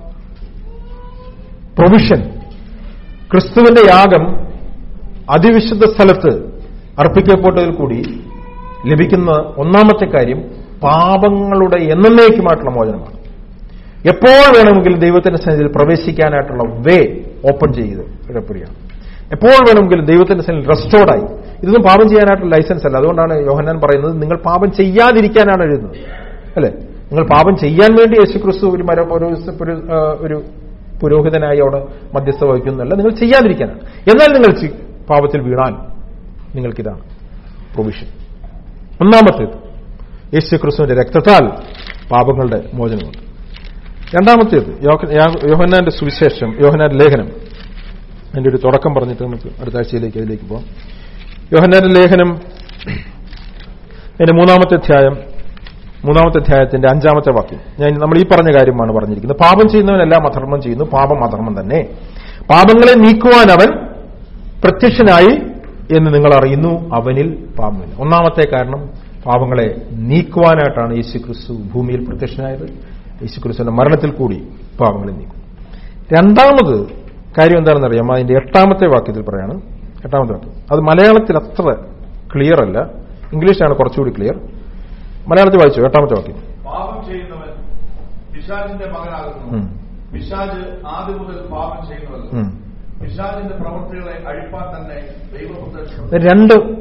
Speaker 1: പ്രൊവിഷൻ ക്രിസ്തുവിന്റെ യാഗം അതിവിശുദ്ധ സ്ഥലത്ത് അർപ്പിക്കപ്പെട്ടതിൽ കൂടി ലഭിക്കുന്ന ഒന്നാമത്തെ കാര്യം പാപങ്ങളുടെ എന്നേക്കുമായിട്ടുള്ള മോചനമാണ് എപ്പോൾ വേണമെങ്കിലും ദൈവത്തിന്റെ സന്നിധിയിൽ പ്രവേശിക്കാനായിട്ടുള്ള വേ ഓപ്പൺ ചെയ്ത് ഇടപെടുകയാണ് എപ്പോൾ വേണമെങ്കിലും ദൈവത്തിന്റെ സന്നിധിയിൽ റെസ്റ്റോർഡായി ഇതൊന്നും പാപം ചെയ്യാനായിട്ടുള്ള ലൈസൻസ് അല്ല അതുകൊണ്ടാണ് യോഹന്നാൻ പറയുന്നത് നിങ്ങൾ പാപം ചെയ്യാതിരിക്കാനാണ് എഴുതുന്നത് അല്ലെ നിങ്ങൾ പാപം ചെയ്യാൻ വേണ്ടി യേശുക്രിസ്തു ഒരു മര ഒരു ഒരു, ആ, ഒരു പുരോഹിതനായി അവിടെ മധ്യസ്ഥ വഹിക്കുന്നതല്ല നിങ്ങൾ ചെയ്യാതിരിക്കാനാണ് എന്നാൽ നിങ്ങൾ ചി- പാപത്തിൽ വീണാൽ നിങ്ങൾക്കിതാണ് പ്രൊവിഷൻ ഒന്നാമത്തേത് യേശുക്രിസ്തുവിന്റെ രക്തത്താൽ പാപങ്ങളുടെ മോചനമുണ്ട് രണ്ടാമത്തേത് യോഹ- യാ- യോഹന്നാന്റെ സുവിശേഷം യോഹന്നാന്റെ ലേഖനം അതിന്റെ ഒരു തുടക്കം പറഞ്ഞിട്ട് നമുക്ക് അടുത്ത ആഴ്ചയിലേക്ക് അതിലേക്ക് പോകാം യോഹന്നാന്റെ ലേഖനം അതിന്റെ മൂന്നാമത്തെ അധ്യായം മൂന്നാമത്തെ അധ്യായത്തിന്റെ അഞ്ചാമത്തെ വാക്യം ഞാൻ നമ്മൾ ഈ പറഞ്ഞ കാര്യമാണ് പറഞ്ഞിരിക്കുന്നത് പാപം ചെയ്യുന്നവനെല്ലാം അധർമ്മം ചെയ്യുന്നു പാപം അധർമ്മം തന്നെ പാപങ്ങളെ നീക്കുവാൻ അവൻ പ്രത്യക്ഷനായി എന്ന് നിങ്ങൾ അറിയുന്നു അവനിൽ പാപമില്ല ഒന്നാമത്തെ കാരണം പാപങ്ങളെ നീക്കുവാനായിട്ടാണ് യേശു ക്രിസ്തു ഭൂമിയിൽ പ്രത്യക്ഷനായത് യേശു ക്രിസ്തുവിന്റെ മരണത്തിൽ കൂടി പാപങ്ങളെ നീക്കും രണ്ടാമത് കാര്യം എന്താണെന്ന് അറിയാം അതിന്റെ എട്ടാമത്തെ വാക്യത്തിൽ പറയാണ് എട്ടാമത്തെ വാക്യം അത് മലയാളത്തിൽ അത്ര ക്ലിയർ അല്ല ഇംഗ്ലീഷാണ് കുറച്ചുകൂടി ക്ലിയർ മലയാളത്തിൽ വായിച്ചു എട്ടാമത്തെ വാക്യം
Speaker 2: പാപം ചെയ്യുന്നവൻ പിശാചിന്റെ മകനാകുന്നു
Speaker 1: ഉം.
Speaker 2: പിശാജ് ആദ്യം മുതൽ പാപം ചെയ്യുന്നവല്ല
Speaker 1: ഉം.
Speaker 2: പിശാചിന്റെ പ്രവൃത്തികളെ അഴിപ്പാൻ തന്നെ ദൈവപുത്രൻ
Speaker 1: രണ്ട്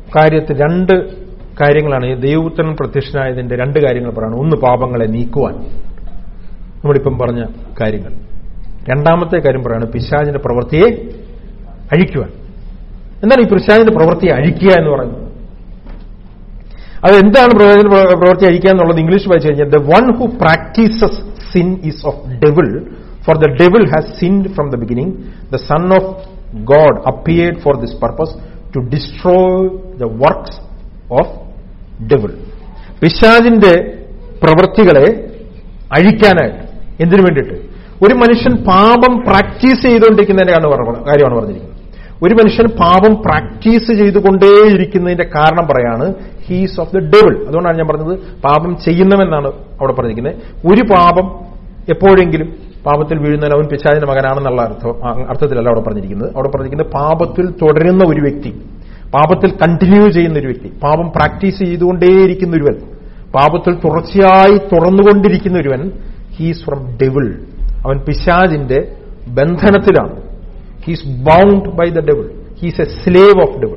Speaker 1: കാര്യത്തിൽ രണ്ട് കാര്യങ്ങളാണ് ഈ ദൈവപുത്രൻ പ്രത്യക്ഷനായതിന്റെ രണ്ട് കാര്യങ്ങൾ പറയുന്നത് ഒന്ന് പാപങ്ങളെ നീക്കുവാൻ നമ്മളിപ്പം പറഞ്ഞ കാര്യങ്ങൾ രണ്ടാമത്തെ കാര്യം പറയാണ് പിശാചിന്റെ പ്രവൃത്തിയെ അഴിക്കുവാൻ എന്താണ് ഈ പിശാചിന്റെ പ്രവൃത്തിയെ അഴിക്കുക എന്ന് പറയുന്നത് അത് എന്താണ് പ്രവചന പ്രവൃത്തി അഴിക്കുക എന്നുള്ളത് ഇംഗ്ലീഷ് വായിച്ചു കഴിഞ്ഞാൽ the one who practises sin is of devil for the devil has sinned from the beginning the son of God appeared for this purpose to destroy the works of devil പിശാജിന്റെ പ്രവൃത്തികളെ അഴിക്കാനായിട്ട് എന്തിനു വേണ്ടിയിട്ട് ഒരു മനുഷ്യൻ പാപം practice ചെയ്തുകൊണ്ടിരിക്കുന്നതിന്റെ കാര്യമാണ് പറഞ്ഞിരിക്കുന്നത് ഒരു മനുഷ്യൻ പാപം പ്രാക്ടീസ് ചെയ്തുകൊണ്ടേയിരിക്കുന്നതിന്റെ കാരണം പറയാണ് ഹീസ് ഓഫ് ദ ഡെവിൾ അതുകൊണ്ടാണ് ഞാൻ പറഞ്ഞത് പാപം ചെയ്യുന്നവെന്നാണ് അവിടെ പറഞ്ഞിരിക്കുന്നത് ഒരു പാപം എപ്പോഴെങ്കിലും പാപത്തിൽ വീഴുന്നവൻ അവൻ പിശാചിന്റെ മകനാണെന്നുള്ള അർത്ഥം അർത്ഥത്തിലല്ല അവിടെ പറഞ്ഞിരിക്കുന്നത് അവിടെ പറഞ്ഞിരിക്കുന്നത് പാപത്തിൽ തുടരുന്ന ഒരു വ്യക്തി പാപത്തിൽ കണ്ടിന്യൂ ചെയ്യുന്ന ഒരു വ്യക്തി പാപം പ്രാക്ടീസ് ചെയ്തുകൊണ്ടേയിരിക്കുന്ന ഒരുവൻ പാപത്തിൽ തുടർച്ചയായി തുറന്നുകൊണ്ടിരിക്കുന്ന ഒരുവൻ ഹീസ് ഫ്രം ഡെവിൾ അവൻ പിശാജിന്റെ ബന്ധനത്തിലാണ് he's bound by the devil he's a slave of devil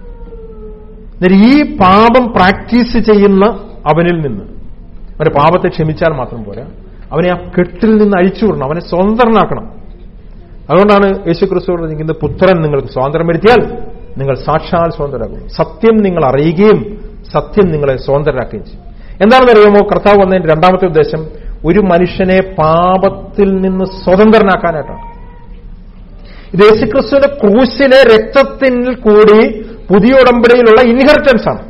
Speaker 1: ഈ പാപം പ്രാക്ടീസ് ചെയ്യുന്ന അവനിൽ നിന്ന് അവന്റെ പാപത്തെ ക്ഷമിച്ചാൽ മാത്രം പോരാ അവനെ ആ കെട്ടിൽ നിന്ന് അഴിച്ചു വിടണം അവനെ സ്വതന്ത്രനാക്കണം അതുകൊണ്ടാണ് യേശു ക്രിസ്തു പറഞ്ഞിരിക്കുന്നത് പുത്രൻ നിങ്ങൾക്ക് സ്വാതന്ത്ര്യം വരുത്തിയാൽ നിങ്ങൾ സാക്ഷാൽ സ്വതന്ത്രരാകും സത്യം നിങ്ങൾ അറിയുകയും സത്യം നിങ്ങളെ സ്വതന്ത്രരാക്കുകയും ചെയ്യും എന്താണെന്ന് അറിയാമോ കർത്താവ് വന്നതിന്റെ രണ്ടാമത്തെ ഉദ്ദേശം ഒരു മനുഷ്യനെ പാപത്തിൽ നിന്ന് സ്വതന്ത്രനാക്കാനായിട്ടാണ് ഇത് യേശുക്രിസ്തുവിന്റെ ക്രൂശിലെ രക്തത്തിൽ കൂടി പുതിയ ഉടമ്പടിയിലുള്ള ഇൻഹെറിറ്റൻസ് ആണ്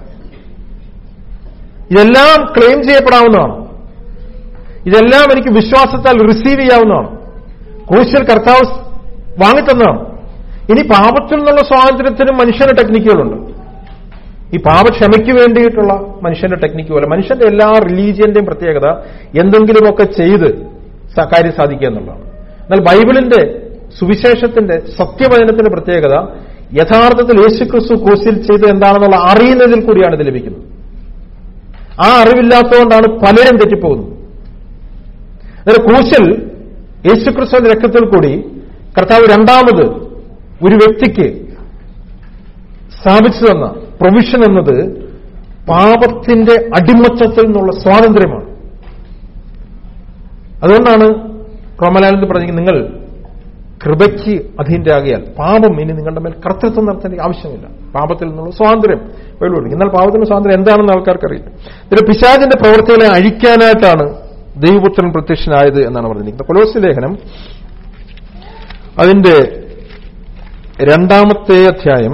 Speaker 1: ഇതെല്ലാം ക്ലെയിം ചെയ്യപ്പെടാവുന്നതാണ് ഇതെല്ലാം എനിക്ക് വിശ്വാസത്താൽ റിസീവ് ചെയ്യാവുന്നതാണ് ക്രൂശിൽ കർത്താവ് വാങ്ങിത്തന്നതാണ് ഇനി പാപത്തിൽ നിന്നുള്ള സ്വാതന്ത്ര്യത്തിന് മനുഷ്യന്റെ ടെക്നിക്കുകളുണ്ട് ഈ പാപക്ഷമയ്ക്ക് വേണ്ടിയിട്ടുള്ള മനുഷ്യന്റെ ടെക്നിക്ക് പോലെ മനുഷ്യന്റെ എല്ലാ റിലീജിയന്റെയും പ്രത്യേകത എന്തെങ്കിലുമൊക്കെ ചെയ്ത് കാര്യം സാധിക്കുക എന്നുള്ളതാണ് എന്നാൽ ബൈബിളിന്റെ സുവിശേഷത്തിന്റെ സത്യവചനത്തിന്റെ പ്രത്യേകത യഥാർത്ഥത്തിൽ യേശുക്രിസ്തു ക്രൂശിൽ ചെയ്ത് എന്താണെന്നുള്ള അറിയുന്നതിൽ കൂടിയാണ് ഇത് ലഭിക്കുന്നത് ആ അറിവില്ലാത്തതുകൊണ്ടാണ് പലരും തെറ്റിപ്പോകുന്നത് അതായത് ക്രൂശിൽ യേശുക്രിസ്തുവിന്റെ രക്തത്തിൽ കൂടി കർത്താവ് രണ്ടാമത് ഒരു വ്യക്തിക്ക് സ്ഥാപിച്ചു തന്ന പ്രൊവിഷൻ എന്നത് പാപത്തിന്റെ അടിമത്തത്തിൽ നിന്നുള്ള സ്വാതന്ത്ര്യമാണ് അതുകൊണ്ടാണ് റോമലാനന്ദ് പറഞ്ഞത് നിങ്ങൾ കൃപയ്ക്ക് അധീനരാകിയാൽ പാപം ഇനി നിങ്ങളുടെ മേൽ കർത്തൃത്വം നടത്തേണ്ട ആവശ്യമില്ല പാപത്തിൽ നിന്നുള്ള സ്വാതന്ത്ര്യം വെളിപ്പെടുത്തി എന്നാൽ പാപത്തിന്റെ സ്വാതന്ത്ര്യം എന്താണെന്ന് ആൾക്കാർക്കറിയില്ല ഇതിൽ പിശാചിന്റെ പ്രവർത്തികളെ അഴിക്കാനായിട്ടാണ് ദൈവപുത്രൻ പ്രത്യക്ഷനായത് എന്നാണ് പറഞ്ഞിരിക്കുന്നത് കൊലോസി ലേഖനം അതിന്റെ രണ്ടാമത്തെ അധ്യായം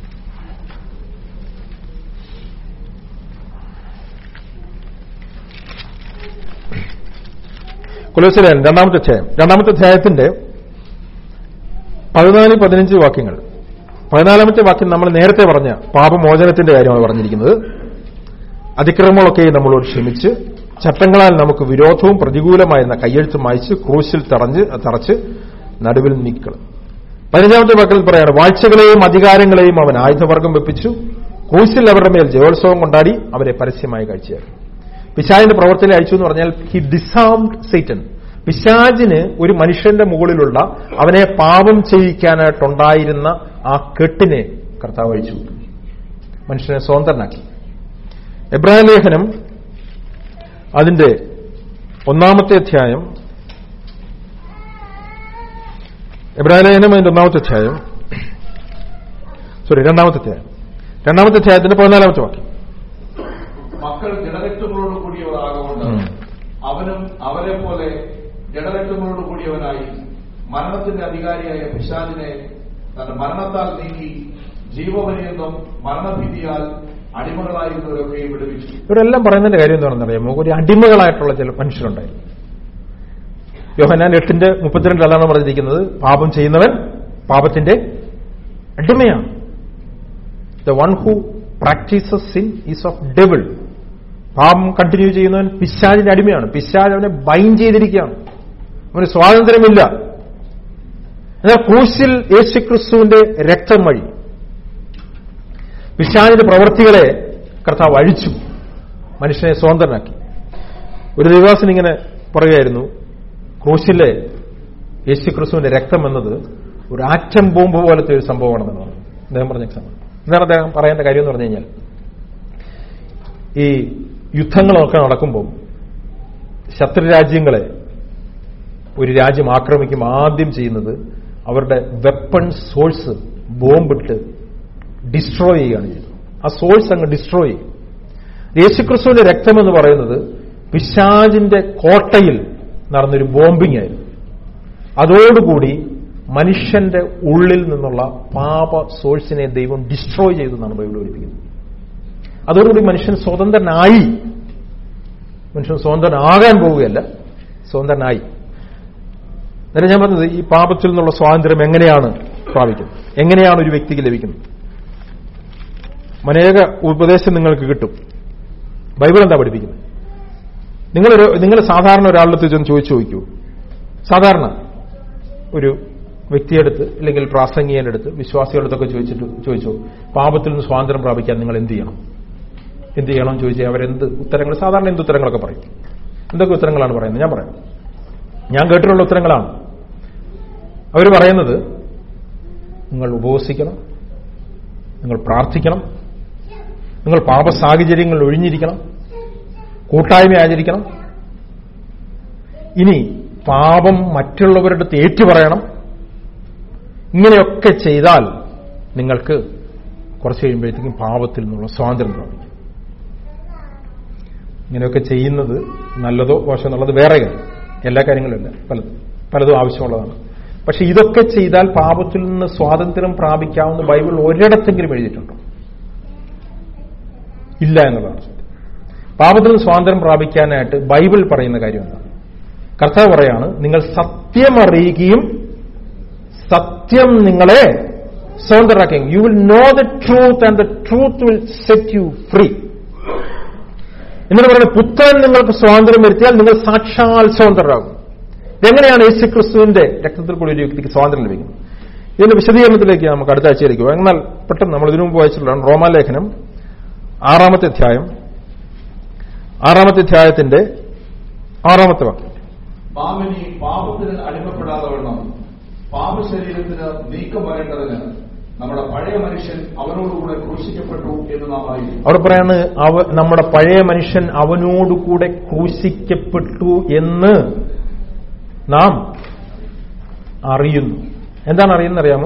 Speaker 1: കൊലോസിലേഖനം രണ്ടാമത്തെ അധ്യായം രണ്ടാമത്തെ അധ്യായത്തിന്റെ പതിനാല് പതിനഞ്ച് വാക്യങ്ങൾ പതിനാലാമത്തെ വാക്യം നമ്മൾ നേരത്തെ പറഞ്ഞ പാപമോചനത്തിന്റെ കാര്യമാണ് പറഞ്ഞിരിക്കുന്നത് അതിക്രമങ്ങളൊക്കെ നമ്മളോട് ക്ഷമിച്ച് ചട്ടങ്ങളാൽ നമുക്ക് വിരോധവും പ്രതികൂലമായിരുന്ന കയ്യെഴുത്ത് മായ്ച്ച് ക്രൂശിൽ തടഞ്ഞ് തറച്ച് നടുവിൽ നീക്കണം പതിനഞ്ചാമത്തെ വാക്കിൽ പറയാണ് വാഴ്ചകളെയും അധികാരങ്ങളെയും അവൻ ആയുധവർഗം വെപ്പിച്ചു ക്രൂശിൽ അവരുടെ മേൽ ജയോത്സവം കൊണ്ടാടി അവരെ പരസ്യമായി കാഴ്ചയാക്കി പിശാജിന്റെ പ്രവർത്തനം അയച്ചു എന്ന് പറഞ്ഞാൽ ഹി ഡിസാംഡ് സൈറ്റൻ പിശാജിന് ഒരു മനുഷ്യന്റെ മുകളിലുള്ള അവനെ പാപം ചെയ്യിക്കാനായിട്ടുണ്ടായിരുന്ന ആ കെട്ടിനെ കർത്താവ് അഴിച്ചു മനുഷ്യനെ സ്വതന്ത്രനാക്കി എബ്രാഹിം ലേഖനം അതിന്റെ ഒന്നാമത്തെ അധ്യായം എബ്രാഹിം ലേഖനം അതിന്റെ ഒന്നാമത്തെ അധ്യായം സോറി രണ്ടാമത്തെ അധ്യായം രണ്ടാമത്തെ അധ്യായത്തിന്റെ പതിനാലാമത്തെ വാക്യം
Speaker 2: മക്കൾ ജഡരക്തങ്ങളോട് കൂടിയവർ ആകൊണ്ട്
Speaker 1: ഉം.
Speaker 2: അവനും അവരെ പോലെ ജഡരക്തങ്ങളോട് കൂടിയവനായി മരണത്തിന്റെ അധികാരിയായ പിശാചിനെ തന്റെ മരണത്താൽ നീക്കി ജീവപര്യന്തം മരണഭീതിയാൽ അടിമകളായിരുന്നവരൊക്കെയും വിടുവിച്ചു
Speaker 1: ഇവരെല്ലാം പറയുന്നതിന്റെ കാര്യം എന്താണെന്ന് അറിയാമോ ഒരു അടിമകളായിട്ടുള്ള ചില മനുഷ്യരുണ്ടായിരുന്നു യോഹനാൻ എട്ടിന്റെ മുപ്പത്തിരണ്ട് അല്ലാണ് പറഞ്ഞിരിക്കുന്നത് പാപം ചെയ്യുന്നവൻ പാപത്തിന്റെ അടിമയാണ് the one who practises sin is of devil പാപം കണ്ടിന്യൂ ചെയ്യുന്നവൻ പിശാചിന്റെ അടിമയാണ് പിശാജ് അവനെ ബൈൻ ചെയ്തിരിക്കുകയാണ് അവന് സ്വാതന്ത്ര്യമില്ല എന്നാൽ ക്രൂശിൽ യേശുക്രിസ്തുവിന്റെ രക്തം വഴി പിശാചിന്റെ പ്രവൃത്തികളെ കർത്താവ് അഴിച്ചു മനുഷ്യനെ സ്വതന്ത്രനാക്കി ഒരു ദിവസം ഇങ്ങനെ പറയുകയായിരുന്നു ക്രൂശിലെ യേശുക്രിസ്തുവിന്റെ രക്തം എന്നത് ഒരു ആറ്റം ബോംബ് പോലത്തെ ഒരു സംഭവമാണെന്നാണ് അദ്ദേഹം പറഞ്ഞ എക്സാമ്പിൾ എന്താണ് അദ്ദേഹം പറയേണ്ട കാര്യം എന്ന് പറഞ്ഞു കഴിഞ്ഞാൽ ഈ യുദ്ധങ്ങളൊക്കെ നടക്കുമ്പോൾ ശത്രുരാജ്യങ്ങളെ ഒരു രാജ്യം ആക്രമിക്കുമ്പോൾ ആദ്യം ചെയ്യുന്നത് അവരുടെ വെപ്പൺ സോഴ്സ് ബോംബിട്ട് ഡിസ്ട്രോയ് ചെയ്യുകയാണ് ചെയ്യുന്നത് ആ സോഴ്സ് അങ്ങ് ഡിസ്ട്രോയ് ചെയ്യും യേശുക്രിസ്തുവിന്റെ രക്തം എന്ന് പറയുന്നത് പിശാജിന്റെ കോട്ടയിൽ നടന്നൊരു ബോംബിംഗ് ആയിരുന്നു അതോടുകൂടി മനുഷ്യന്റെ ഉള്ളിൽ നിന്നുള്ള പാപ സോഴ്സിനെ ദൈവം ഡിസ്ട്രോയ് ചെയ്തു എന്നാണ് ബൈബിൾ പഠിപ്പിക്കുന്നത് അതോടുകൂടി മനുഷ്യൻ സ്വതന്ത്രനായി മനുഷ്യൻ സ്വതന്ത്രനാകാൻ പോവുകയല്ല സ്വതന്ത്രനായി നേരെ ഞാൻ പറഞ്ഞത് ഈ പാപത്തിൽ നിന്നുള്ള സ്വാതന്ത്ര്യം എങ്ങനെയാണ് പ്രാപിക്കുന്നത് എങ്ങനെയാണ് ഒരു വ്യക്തിക്ക് ലഭിക്കുന്നത് അനേക ഉപദേശം നിങ്ങൾക്ക് കിട്ടും ബൈബിൾ എന്താ പഠിപ്പിക്കുന്നത് നിങ്ങളൊരു നിങ്ങൾ സാധാരണ ഒരാളുടെ ചെന്ന് ചോദിച്ചു ചോദിക്കൂ സാധാരണ ഒരു വ്യക്തിയെടുത്ത് അല്ലെങ്കിൽ പ്രാസംഗികന്റെ അടുത്ത് വിശ്വാസികളടുത്തൊക്കെ ചോദിച്ചിട്ട് ചോദിച്ചു പാപത്തിൽ നിന്ന് സ്വാതന്ത്ര്യം പ്രാപിക്കാൻ നിങ്ങൾ എന്ത് ചെയ്യണം എന്ത് ചെയ്യണം എന്ന് ചോദിച്ചാൽ അവരെന്ത് ഉത്തരങ്ങൾ സാധാരണ എന്ത് ഉത്തരങ്ങളൊക്കെ പറയും എന്തൊക്കെ ഉത്തരങ്ങളാണ് പറയുന്നത് ഞാൻ പറയാം ഞാൻ കേട്ടിട്ടുള്ള ഉത്തരങ്ങളാണ് അവർ പറയുന്നത് നിങ്ങൾ ഉപവസിക്കണം നിങ്ങൾ പ്രാർത്ഥിക്കണം നിങ്ങൾ പാപ സാഹചര്യങ്ങൾ ഒഴിഞ്ഞിരിക്കണം കൂട്ടായ്മ ആചരിക്കണം ഇനി പാപം മറ്റുള്ളവരുടെ അടുത്ത് ഏറ്റുപറയണം ഇങ്ങനെയൊക്കെ ചെയ്താൽ നിങ്ങൾക്ക് കുറച്ച് കഴിയുമ്പോഴത്തേക്കും പാപത്തിൽ നിന്നുള്ള സ്വാതന്ത്ര്യം പ്രാപിക്കും ഇങ്ങനെയൊക്കെ ചെയ്യുന്നത് നല്ലതോ മോശം എന്നുള്ളത് വേറെ കാര്യം എല്ലാ കാര്യങ്ങളുമല്ല പലതും പലതും ആവശ്യമുള്ളതാണ് പക്ഷെ ഇതൊക്കെ ചെയ്താൽ പാപത്തിൽ നിന്ന് സ്വാതന്ത്ര്യം പ്രാപിക്കാവുന്ന ബൈബിൾ ഒരിടത്തെങ്കിലും എഴുതിയിട്ടുണ്ടോ ഇല്ല എന്നുള്ളതാണ് സത്യം പാപത്തിൽ നിന്ന് സ്വാതന്ത്ര്യം പ്രാപിക്കാനായിട്ട് ബൈബിൾ പറയുന്ന കാര്യം എന്താണ് കർത്താവ് പറയാണ് നിങ്ങൾ സത്യം അറിയുകയും സത്യം നിങ്ങളെ സ്വതന്ത്രരാക്കുകയും you will know the truth and the truth will set you free എന്നിട്ട് പറയുന്നത് പുത്രൻ നിങ്ങൾക്ക് സ്വാതന്ത്ര്യം വരുത്തിയാൽ നിങ്ങൾ സാക്ഷാൽ സ്വതന്ത്രരാകും എങ്ങനെയാണ് യേശു ക്രിസ്തുവിന്റെ രക്തത്തിൽ കൂടി ഒരു വ്യക്തിക്ക് സ്വാതന്ത്ര്യം ലഭിക്കുന്നത് ഇതിന്റെ വിശദീകരണത്തിലേക്ക് നമുക്ക് അടുത്ത ആഴ്ചയിലേക്ക് പോകാം എന്നാൽ പെട്ടെന്ന് നമ്മൾ ഇതിനു മുമ്പ് വായിച്ചിട്ടുള്ളതാണ് റോമാലേഖനം ആറാമത്തെ അധ്യായം ആറാമത്തെ അധ്യായത്തിന്റെ ആറാമത്തെ വാക്യം
Speaker 2: മാമിനി പാപത്തിന് അടിമപ്പെടാതെ വണ്ണം പാപശരീരത്തിന് നീക്കം വരേണ്ടതിന് നമ്മുടെ പഴയ മനുഷ്യൻ അവനോടുകൂടെ ക്രൂശിക്കപ്പെട്ടു എന്ന് നാം അറിയുന്നു
Speaker 1: അവിടെ പറയാണ് അവ നമ്മുടെ പഴയ മനുഷ്യൻ അവനോടുകൂടെ ക്രൂശിക്കപ്പെട്ടു എന്ന് നാം അറിയുന്നു എന്താണ് അറിയുന്നത് അറിയാമോ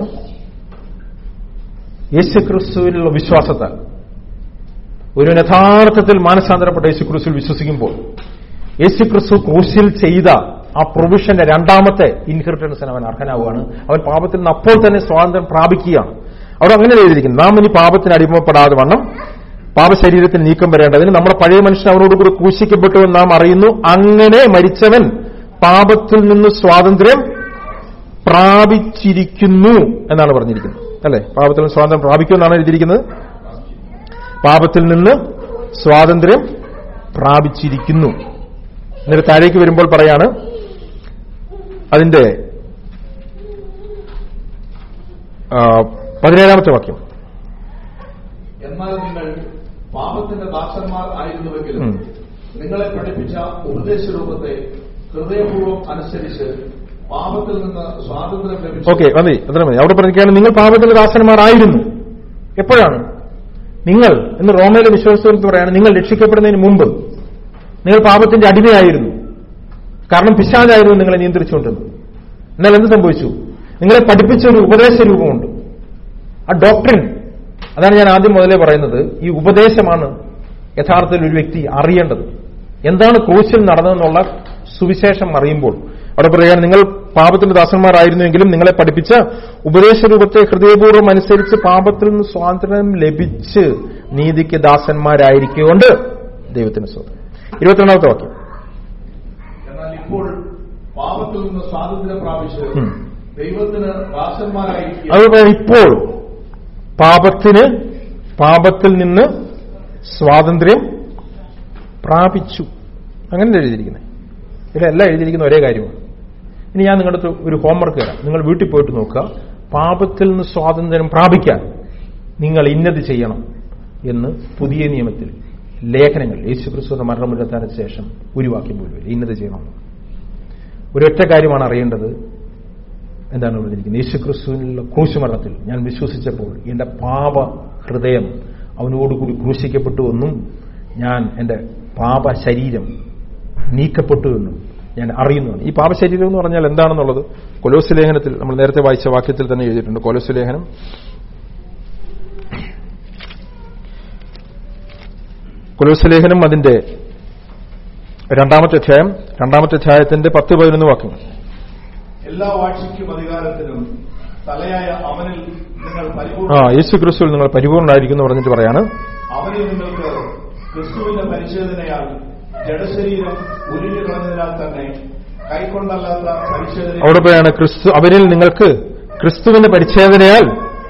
Speaker 1: യേശുക്രിസ്തുവിനുള്ള വിശ്വാസത്താൽ ഒരു യഥാർത്ഥത്തിൽ മാനസാന്തരപ്പെട്ട യേശുക്രിസ്തുവിൽ വിശ്വസിക്കുമ്പോൾ യേശുക്രിസ്തു ക്രൂശിൽ ചെയ്ത ആ പ്രൊവിഷന്റെ രണ്ടാമത്തെ ഇൻഹെറിറ്റൻസിന് അവൻ അർഹനാവുകയാണ് അവൻ പാപത്തിൽ നിന്ന് അപ്പോൾ തന്നെ സ്വാതന്ത്ര്യം പ്രാപിക്കുകയാണ് അവിടെ അങ്ങനെ എഴുതിയിരിക്കുന്നു നാം ഇനി പാപത്തിന് അടിമപ്പെടാതെ വണ്ണം പാപശരീരത്തിൽ നീക്കം വരേണ്ടതിന് നമ്മുടെ പഴയ മനുഷ്യൻ അവനോടുകൂടി ക്രൂശിക്കപ്പെട്ടു എന്ന് നാം അറിയുന്നു അങ്ങനെ മരിച്ചവൻ പാപത്തിൽ നിന്ന് സ്വാതന്ത്ര്യം പ്രാപിച്ചിരിക്കുന്നു എന്നാണ് പറഞ്ഞിരിക്കുന്നത് അല്ലെ പാപത്തിൽ നിന്ന് സ്വാതന്ത്ര്യം പ്രാപിക്കുമെന്നാണ് എഴുതിയിരിക്കുന്നത് പാപത്തിൽ നിന്ന് സ്വാതന്ത്ര്യം പ്രാപിച്ചിരിക്കുന്നു എന്നിട്ട് താഴേക്ക് വരുമ്പോൾ പറയാണ് അതിന്റെ ആ, പതിനേഴാമത്തെ വാക്യം
Speaker 2: എന്നാൽ നിങ്ങൾ പാപത്തിന്റെ ദാസന്മാർ ആയിരുന്നുവെങ്കിലും
Speaker 1: ഉം.
Speaker 2: നിങ്ങളെ പഠിപ്പിച്ച ഉപദേശരൂപത്തെ ഹൃദയപൂർവ്വം അനുസരിച്ച് പാപത്തിൽ നിന്ന് സ്വാതന്ത്ര്യം ലഭിച്ചു
Speaker 1: ഓക്കെ മതി അത്ര മതി അവിടെ പറഞ്ഞിരിക്കുകയാണ് നിങ്ങൾ പാപത്തിന്റെ ദാസന്മാരായിരുന്നു എപ്പോഴാണ് നിങ്ങൾ എന്ന് റോമയിലെ വിശ്വാസത്തിൽ പറയാണ് നിങ്ങൾ രക്ഷിക്കപ്പെടുന്നതിന് മുമ്പ് നിങ്ങൾ പാപത്തിന്റെ അടിമയായിരുന്നു കാരണം പിശാചായിരുന്നു നിങ്ങളെ നിയന്ത്രിച്ചുകൊണ്ടിരുന്നത് എന്നാൽ എന്ത് സംഭവിച്ചു നിങ്ങളെ പഠിപ്പിച്ച ഒരു ഉപദേശ രൂപമുണ്ട് ആ ഡോക്ട്രിൻ അതാണ് ഞാൻ ആദ്യം മുതലേ പറയുന്നത് ഈ ഉപദേശമാണ് യഥാർത്ഥത്തിൽ ഒരു വ്യക്തി അറിയേണ്ടത് എന്താണ് ക്രൂശിൽ നടന്നതെന്നുള്ള സുവിശേഷം അറിയുമ്പോൾ അവിടെ പറയുകയാണ് നിങ്ങൾ പാപത്തിന്റെ ദാസന്മാരായിരുന്നുവെങ്കിലും നിങ്ങളെ പഠിപ്പിച്ച ഉപദേശ രൂപത്തെ ഹൃദയപൂർവ്വം അനുസരിച്ച് പാപത്തിൽ നിന്ന് സ്വാതന്ത്ര്യം ലഭിച്ച് നീതിക്ക് ദാസന്മാരായിരിക്കൊണ്ട് ദൈവത്തിന് സ്വന്തം ഇരുപത്തിരണ്ടാമത്തെ വാക്യം
Speaker 2: എന്നാൽ ഇപ്പോൾ പാപത്തിൽ നിന്ന് സ്വാതന്ത്ര്യം പ്രാപിച്ച്
Speaker 1: ഉം.
Speaker 2: ദൈവത്തിന് ദാസന്മാരായിരിക്കും
Speaker 1: അതുപോലെ ഇപ്പോൾ പാപത്തിന് പാപത്തിൽ നിന്ന് സ്വാതന്ത്ര്യം പ്രാപിച്ചു അങ്ങനെ എഴുതിയിരിക്കുന്നത് ഇതിലെല്ലാം എഴുതിയിരിക്കുന്ന ഒരേ കാര്യമാണ് ഇനി ഞാൻ നിങ്ങളുടെ അടുത്ത് ഒരു ഹോംവർക്ക് തരാം നിങ്ങൾ വീട്ടിൽ പോയിട്ട് നോക്കുക പാപത്തിൽ നിന്ന് സ്വാതന്ത്ര്യം പ്രാപിക്കാൻ നിങ്ങൾ ഇന്നത് ചെയ്യണം എന്ന് പുതിയ നിയമത്തിൽ ലേഖനങ്ങൾ യേശുക്രിസ്തുവിന്റെ മരണമുരത്താനു ശേഷം ഒരു വാക്യം പോലും ഇല്ല. ഇന്നത് ചെയ്യണമെന്ന് ഒരൊറ്റ കാര്യമാണ് അറിയേണ്ടത് എന്താണ് പറഞ്ഞിരിക്കുന്നത് യേശുക്രിസ്തുവിനുള്ള ക്രൂശുമരണത്തിൽ ഞാൻ വിശ്വസിച്ചപ്പോൾ എന്റെ പാപ ഹൃദയം അവനോടുകൂടി ക്രൂശിക്കപ്പെട്ടു എന്നും ഞാൻ എൻ്റെ പാപ ശരീരം നീക്കപ്പെട്ടു എന്നും ഞാൻ അറിയുന്നു ഈ പാപശരീരം എന്ന് പറഞ്ഞാൽ എന്താണെന്നുള്ളത് കൊലോസ് ലേഖനത്തിൽ നമ്മൾ നേരത്തെ വായിച്ച വാക്യത്തിൽ തന്നെ എഴുതിയിട്ടുണ്ട് കൊലോസ് ലേഖനം കൊലോസ് ലേഖനം അതിന്റെ രണ്ടാമത്തെ അധ്യായം രണ്ടാമത്തെ അധ്യായത്തിന്റെ പത്ത് പതിനൊന്ന് വാക്യങ്ങൾ
Speaker 2: എല്ലാ വാഴ്ചയ്ക്കും അധികാരത്തിനും തലയായ അവനിൽ നിങ്ങൾ
Speaker 1: ആ
Speaker 2: പരിപൂർണ്ണ
Speaker 1: യേശു ക്രിസ്തുവിൽ നിങ്ങൾ പരിപൂർണ്ണമായിരിക്കുന്നു പറഞ്ഞിട്ട് പറയാണ്
Speaker 2: അവനിൽ നിങ്ങൾക്ക് ക്രിസ്തുവിന്റെ പരിശോധനയാൽ ജഡശരീരം ഉരുഞ്ഞു കളഞ്ഞതിനാൽ തന്നെ കൈക്കൊണ്ടല്ലാത്ത പരിശോധന
Speaker 1: അവിടെ പറയാണ് ക്രിസ്തു അവരിൽ നിങ്ങൾക്ക് ക്രിസ്തുവിന്റെ പരിച്ഛേദനയാൽ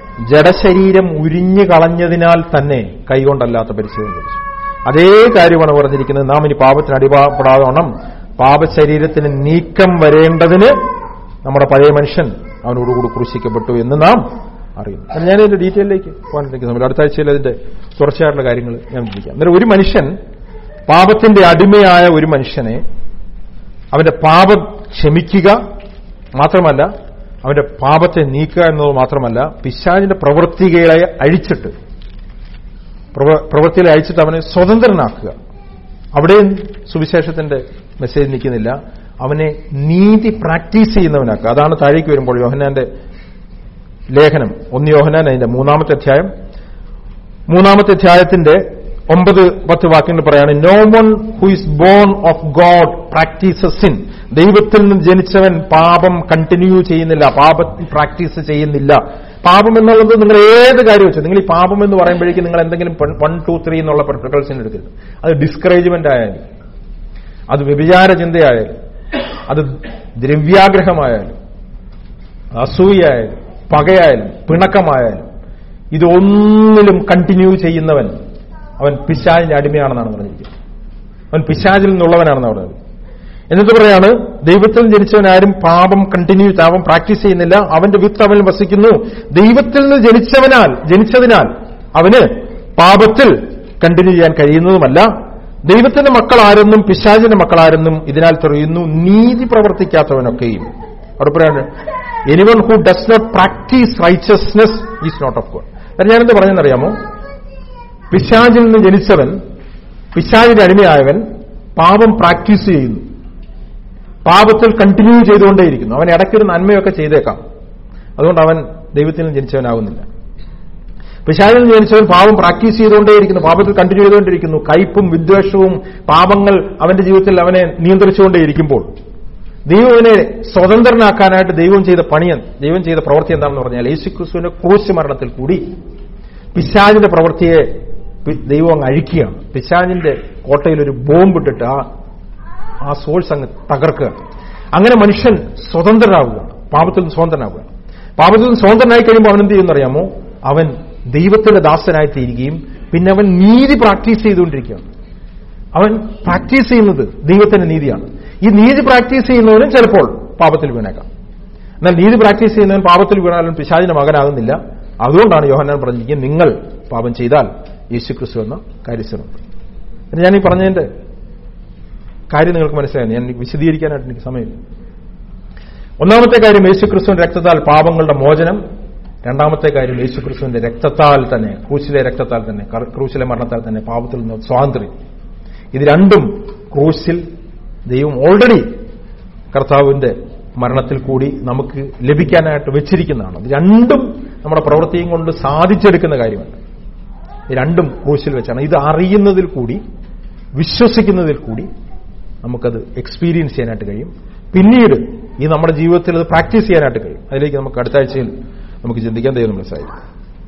Speaker 1: ജഡശരീരം ഉരിഞ്ഞു കളഞ്ഞതിനാൽ തന്നെ കൈകൊണ്ടല്ലാത്ത പരിച്ഛേദന ലഭിച്ചു അതേ കാര്യമാണ് പറഞ്ഞിരിക്കുന്നത് നാം ഇനി പാപത്തിന് അടിപാപ്പെടാതോണം പാപശരീരത്തിന് നീക്കം വരേണ്ടതിന് നമ്മുടെ പഴയ മനുഷ്യൻ അവനോടുകൂടി ക്രൂശിക്കപ്പെട്ടു എന്ന് നാം അറിയും ഞാൻ ഇതിന്റെ ഡീറ്റെയിലേക്ക് പോകാനിരിക്കുന്ന സമയം അടുത്ത ആഴ്ചയിൽ അതിന്റെ തുടർച്ചയായിട്ടുള്ള കാര്യങ്ങൾ ഞാൻ വിളിക്കാം അന്നേരം ഒരു മനുഷ്യൻ പാപത്തിന്റെ അടിമയായ ഒരു മനുഷ്യനെ അവന്റെ പാപം ക്ഷമിക്കുക മാത്രമല്ല അവന്റെ പാപത്തെ നീക്കുക എന്നത് മാത്രമല്ല പിശാചിന്റെ പ്രവൃത്തികളെ അഴിച്ചിട്ട് പ്രവ- പ്രവൃത്തികളെ അഴിച്ചിട്ട് അവനെ സ്വതന്ത്രനാക്കുക അവിടെയും സുവിശേഷത്തിന്റെ മെസ്സേജ് നിൽക്കുന്നില്ല അവനെ നീതി പ്രാക്ടീസ് ചെയ്യുന്നവനാക്കുക അതാണ് താഴേക്ക് വരുമ്പോൾ യോഹനാന്റെ ലേഖനം ഒന്ന് യോഹനാൻ അതിന്റെ മൂന്നാമത്തെ അധ്യായം മൂന്നാമത്തെ അധ്യായത്തിന്റെ ഒമ്പത് പത്ത് വാക്യങ്ങൾ പറയാണ് no one who is born of God practise sin ദൈവത്തിൽ നിന്ന് ജനിച്ചവൻ പാപം കണ്ടിന്യൂ ചെയ്യുന്നില്ല പാപം പ്രാക്ടീസ് ചെയ്യുന്നില്ല പാപം എന്നുള്ളത് നിങ്ങൾ ഏത് കാര്യം വെച്ചു നിങ്ങൾ ഈ പാപം എന്ന് പറയുമ്പോഴേക്കും നിങ്ങൾ എന്തെങ്കിലും വൺ ടു ത്രീ എന്നുള്ള പ്രിക്കൾസിന് എടുക്കരുത് അത് ഡിസ്കറേജ്മെന്റ് ആയാലും അത് വ്യഭിചാര ചിന്തയായാലും അത് ദ്രവ്യാഗ്രഹമായാലും അസൂയായാലും പകയായാലും പിണക്കമായാലും ഇതൊന്നിലും കണ്ടിന്യൂ ചെയ്യുന്നവൻ അവൻ പിശാചിന്റെ അടിമയാണെന്നാണ് പറഞ്ഞിരിക്കുന്നത് അവൻ പിശാചിൽ നിന്നുള്ളവനാണെന്ന് പറഞ്ഞത് എന്നിട്ട് പറയാണ് ദൈവത്തിൽ ജനിച്ചവനാരും പാപം കണ്ടിന്യൂ പാപം പ്രാക്ടീസ് ചെയ്യുന്നില്ല അവന്റെ വിത്ത് അവൻ വസിക്കുന്നു ദൈവത്തിൽ നിന്ന് ജനിച്ചവനാൽ ജനിച്ചതിനാൽ അവന് പാപത്തിൽ കണ്ടിന്യൂ ചെയ്യാൻ കഴിയുന്നതുമല്ല ദൈവത്തിന്റെ മക്കളാരെന്നും പിശാചിന്റെ മക്കളാരെന്നും ഇതിനാൽ തെളിയുന്നു നീതി പ്രവർത്തിക്കാത്തവനൊക്കെയും അവിടെ പറയാണ് anyone who does not practise righteousness is not of God അത് ഞാനെന്ത് പറഞ്ഞെന്നറിയാമോ പിശാചിൽ നിന്ന് ജനിച്ചവൻ പിശാചിന്റെ അടിമയായവൻ പാപം പ്രാക്ടീസ് ചെയ്യുന്നു പാപത്തിൽ കണ്ടിന്യൂ ചെയ്തുകൊണ്ടേയിരിക്കുന്നു അവൻ ഇടയ്ക്കൊരു നന്മയൊക്കെ ചെയ്തേക്കാം അതുകൊണ്ട് അവൻ ദൈവത്തിൽ നിന്ന് ജനിച്ചവനാകുന്നില്ല പിശാചിൽ നിന്ന് ജനിച്ചവൻ പാപം പ്രാക്ടീസ് ചെയ്തുകൊണ്ടേയിരിക്കുന്നു പാപത്തിൽ കണ്ടിന്യൂ ചെയ്തുകൊണ്ടിരിക്കുന്നു കയ്പും വിദ്വേഷവും പാപങ്ങൾ അവന്റെ ജീവിതത്തിൽ അവനെ നിയന്ത്രിച്ചുകൊണ്ടേയിരിക്കുമ്പോൾ ദൈവം അവനെ സ്വതന്ത്രനാക്കാനായിട്ട് ദൈവം ചെയ്ത പണിയൻ ദൈവം ചെയ്ത പ്രവൃത്തി എന്താണെന്ന് പറഞ്ഞാൽ യേശു ക്രിസ്തുവിന്റെ ക്രൂശ് മരണത്തിൽ കൂടി പിശാചിന്റെ പ്രവൃത്തിയെ പി- ദൈവം അങ്ങ് അഴിക്കുകയാണ് പിശാചിന്റെ കോട്ടയിൽ ഒരു ബോംബിട്ടിട്ട് ആ ആ സോഴ്സ് അങ്ങ് തകർക്കുക അങ്ങനെ മനുഷ്യൻ സ്വതന്ത്രനാവുകയാണ് പാപത്തിൽ നിന്ന് സ്വതന്ത്രനാവുകയാണ് പാപത്തിൽ നിന്ന് സ്വതന്ത്രനായി കഴിയുമ്പോൾ അവൻ എന്ത് ചെയ്യുന്നറിയാമോ അവൻ ദൈവത്തിന്റെ ദാസനായി തീരുകയും പിന്നെ അവൻ നീതി പ്രാക്ടീസ് ചെയ്തുകൊണ്ടിരിക്കുകയാണ് അവൻ പ്രാക്ടീസ് ചെയ്യുന്നത് ദൈവത്തിന്റെ നീതിയാണ് ഈ നീതി പ്രാക്ടീസ് ചെയ്യുന്നവനും ചിലപ്പോൾ പാപത്തിൽ വീണേക്കാം എന്നാൽ നീതി പ്രാക്ടീസ് ചെയ്യുന്നവൻ പാപത്തിൽ വീണാലും പിശാചിന്റെ മകനാകുന്നില്ല അതുകൊണ്ടാണ് യോഹന്നാൻ പറഞ്ഞിരിക്കുന്നത് നിങ്ങൾ പാപം ചെയ്താൽ യേശുക്രിസ്തു എന്ന കാര്യസ്ഥനുണ്ട് എന്ന് ഞാൻ ഈ പറഞ്ഞതിന്റെ കാര്യം നിങ്ങൾക്ക് മനസ്സിലായി ഞാൻ വിശദീകരിക്കാനായിട്ട് എനിക്ക് സമയമില്ല ഒന്നാമത്തെ കാര്യം യേശുക്രിസ്തുവിന്റെ രക്തത്താൽ പാപങ്ങളുടെ മോചനം രണ്ടാമത്തെ കാര്യം യേശുക്രിസ്തുവിന്റെ രക്തത്താൽ തന്നെ ക്രൂശിലെ രക്തത്താൽ തന്നെ കർ- ക്രൂശിലെ മരണത്താൽ തന്നെ പാപത്തിൽ നിന്ന് സ്വാതന്ത്ര്യം ഇത് രണ്ടും ക്രൂശിൽ ദൈവം ഓൾറെഡി കർത്താവിന്റെ മരണത്തിൽ കൂടി നമുക്ക് ലഭിക്കാനായിട്ട് വെച്ചിരിക്കുന്നതാണ് ഇത് രണ്ടും നമ്മുടെ പ്രവൃത്തിയും കൊണ്ട് സാധിച്ചെടുക്കുന്ന കാര്യമല്ല ഇത് രണ്ടും ക്രൂശിൽ വെച്ചാണ് ഇത് അറിയുന്നതിൽ കൂടി വിശ്വസിക്കുന്നതിൽ കൂടി നമുക്കത് എക്സ്പീരിയൻസ് ചെയ്യാനായിട്ട് കഴിയും പിന്നീട് ഈ നമ്മുടെ ജീവിതത്തിൽ അത് പ്രാക്ടീസ് ചെയ്യാനായിട്ട് കഴിയും അതിലേക്ക് നമുക്ക് അടുത്ത ആഴ്ചയിൽ നമുക്ക് ചിന്തിക്കാൻ ദൈവം നമ്മളെ സഹായിക്കും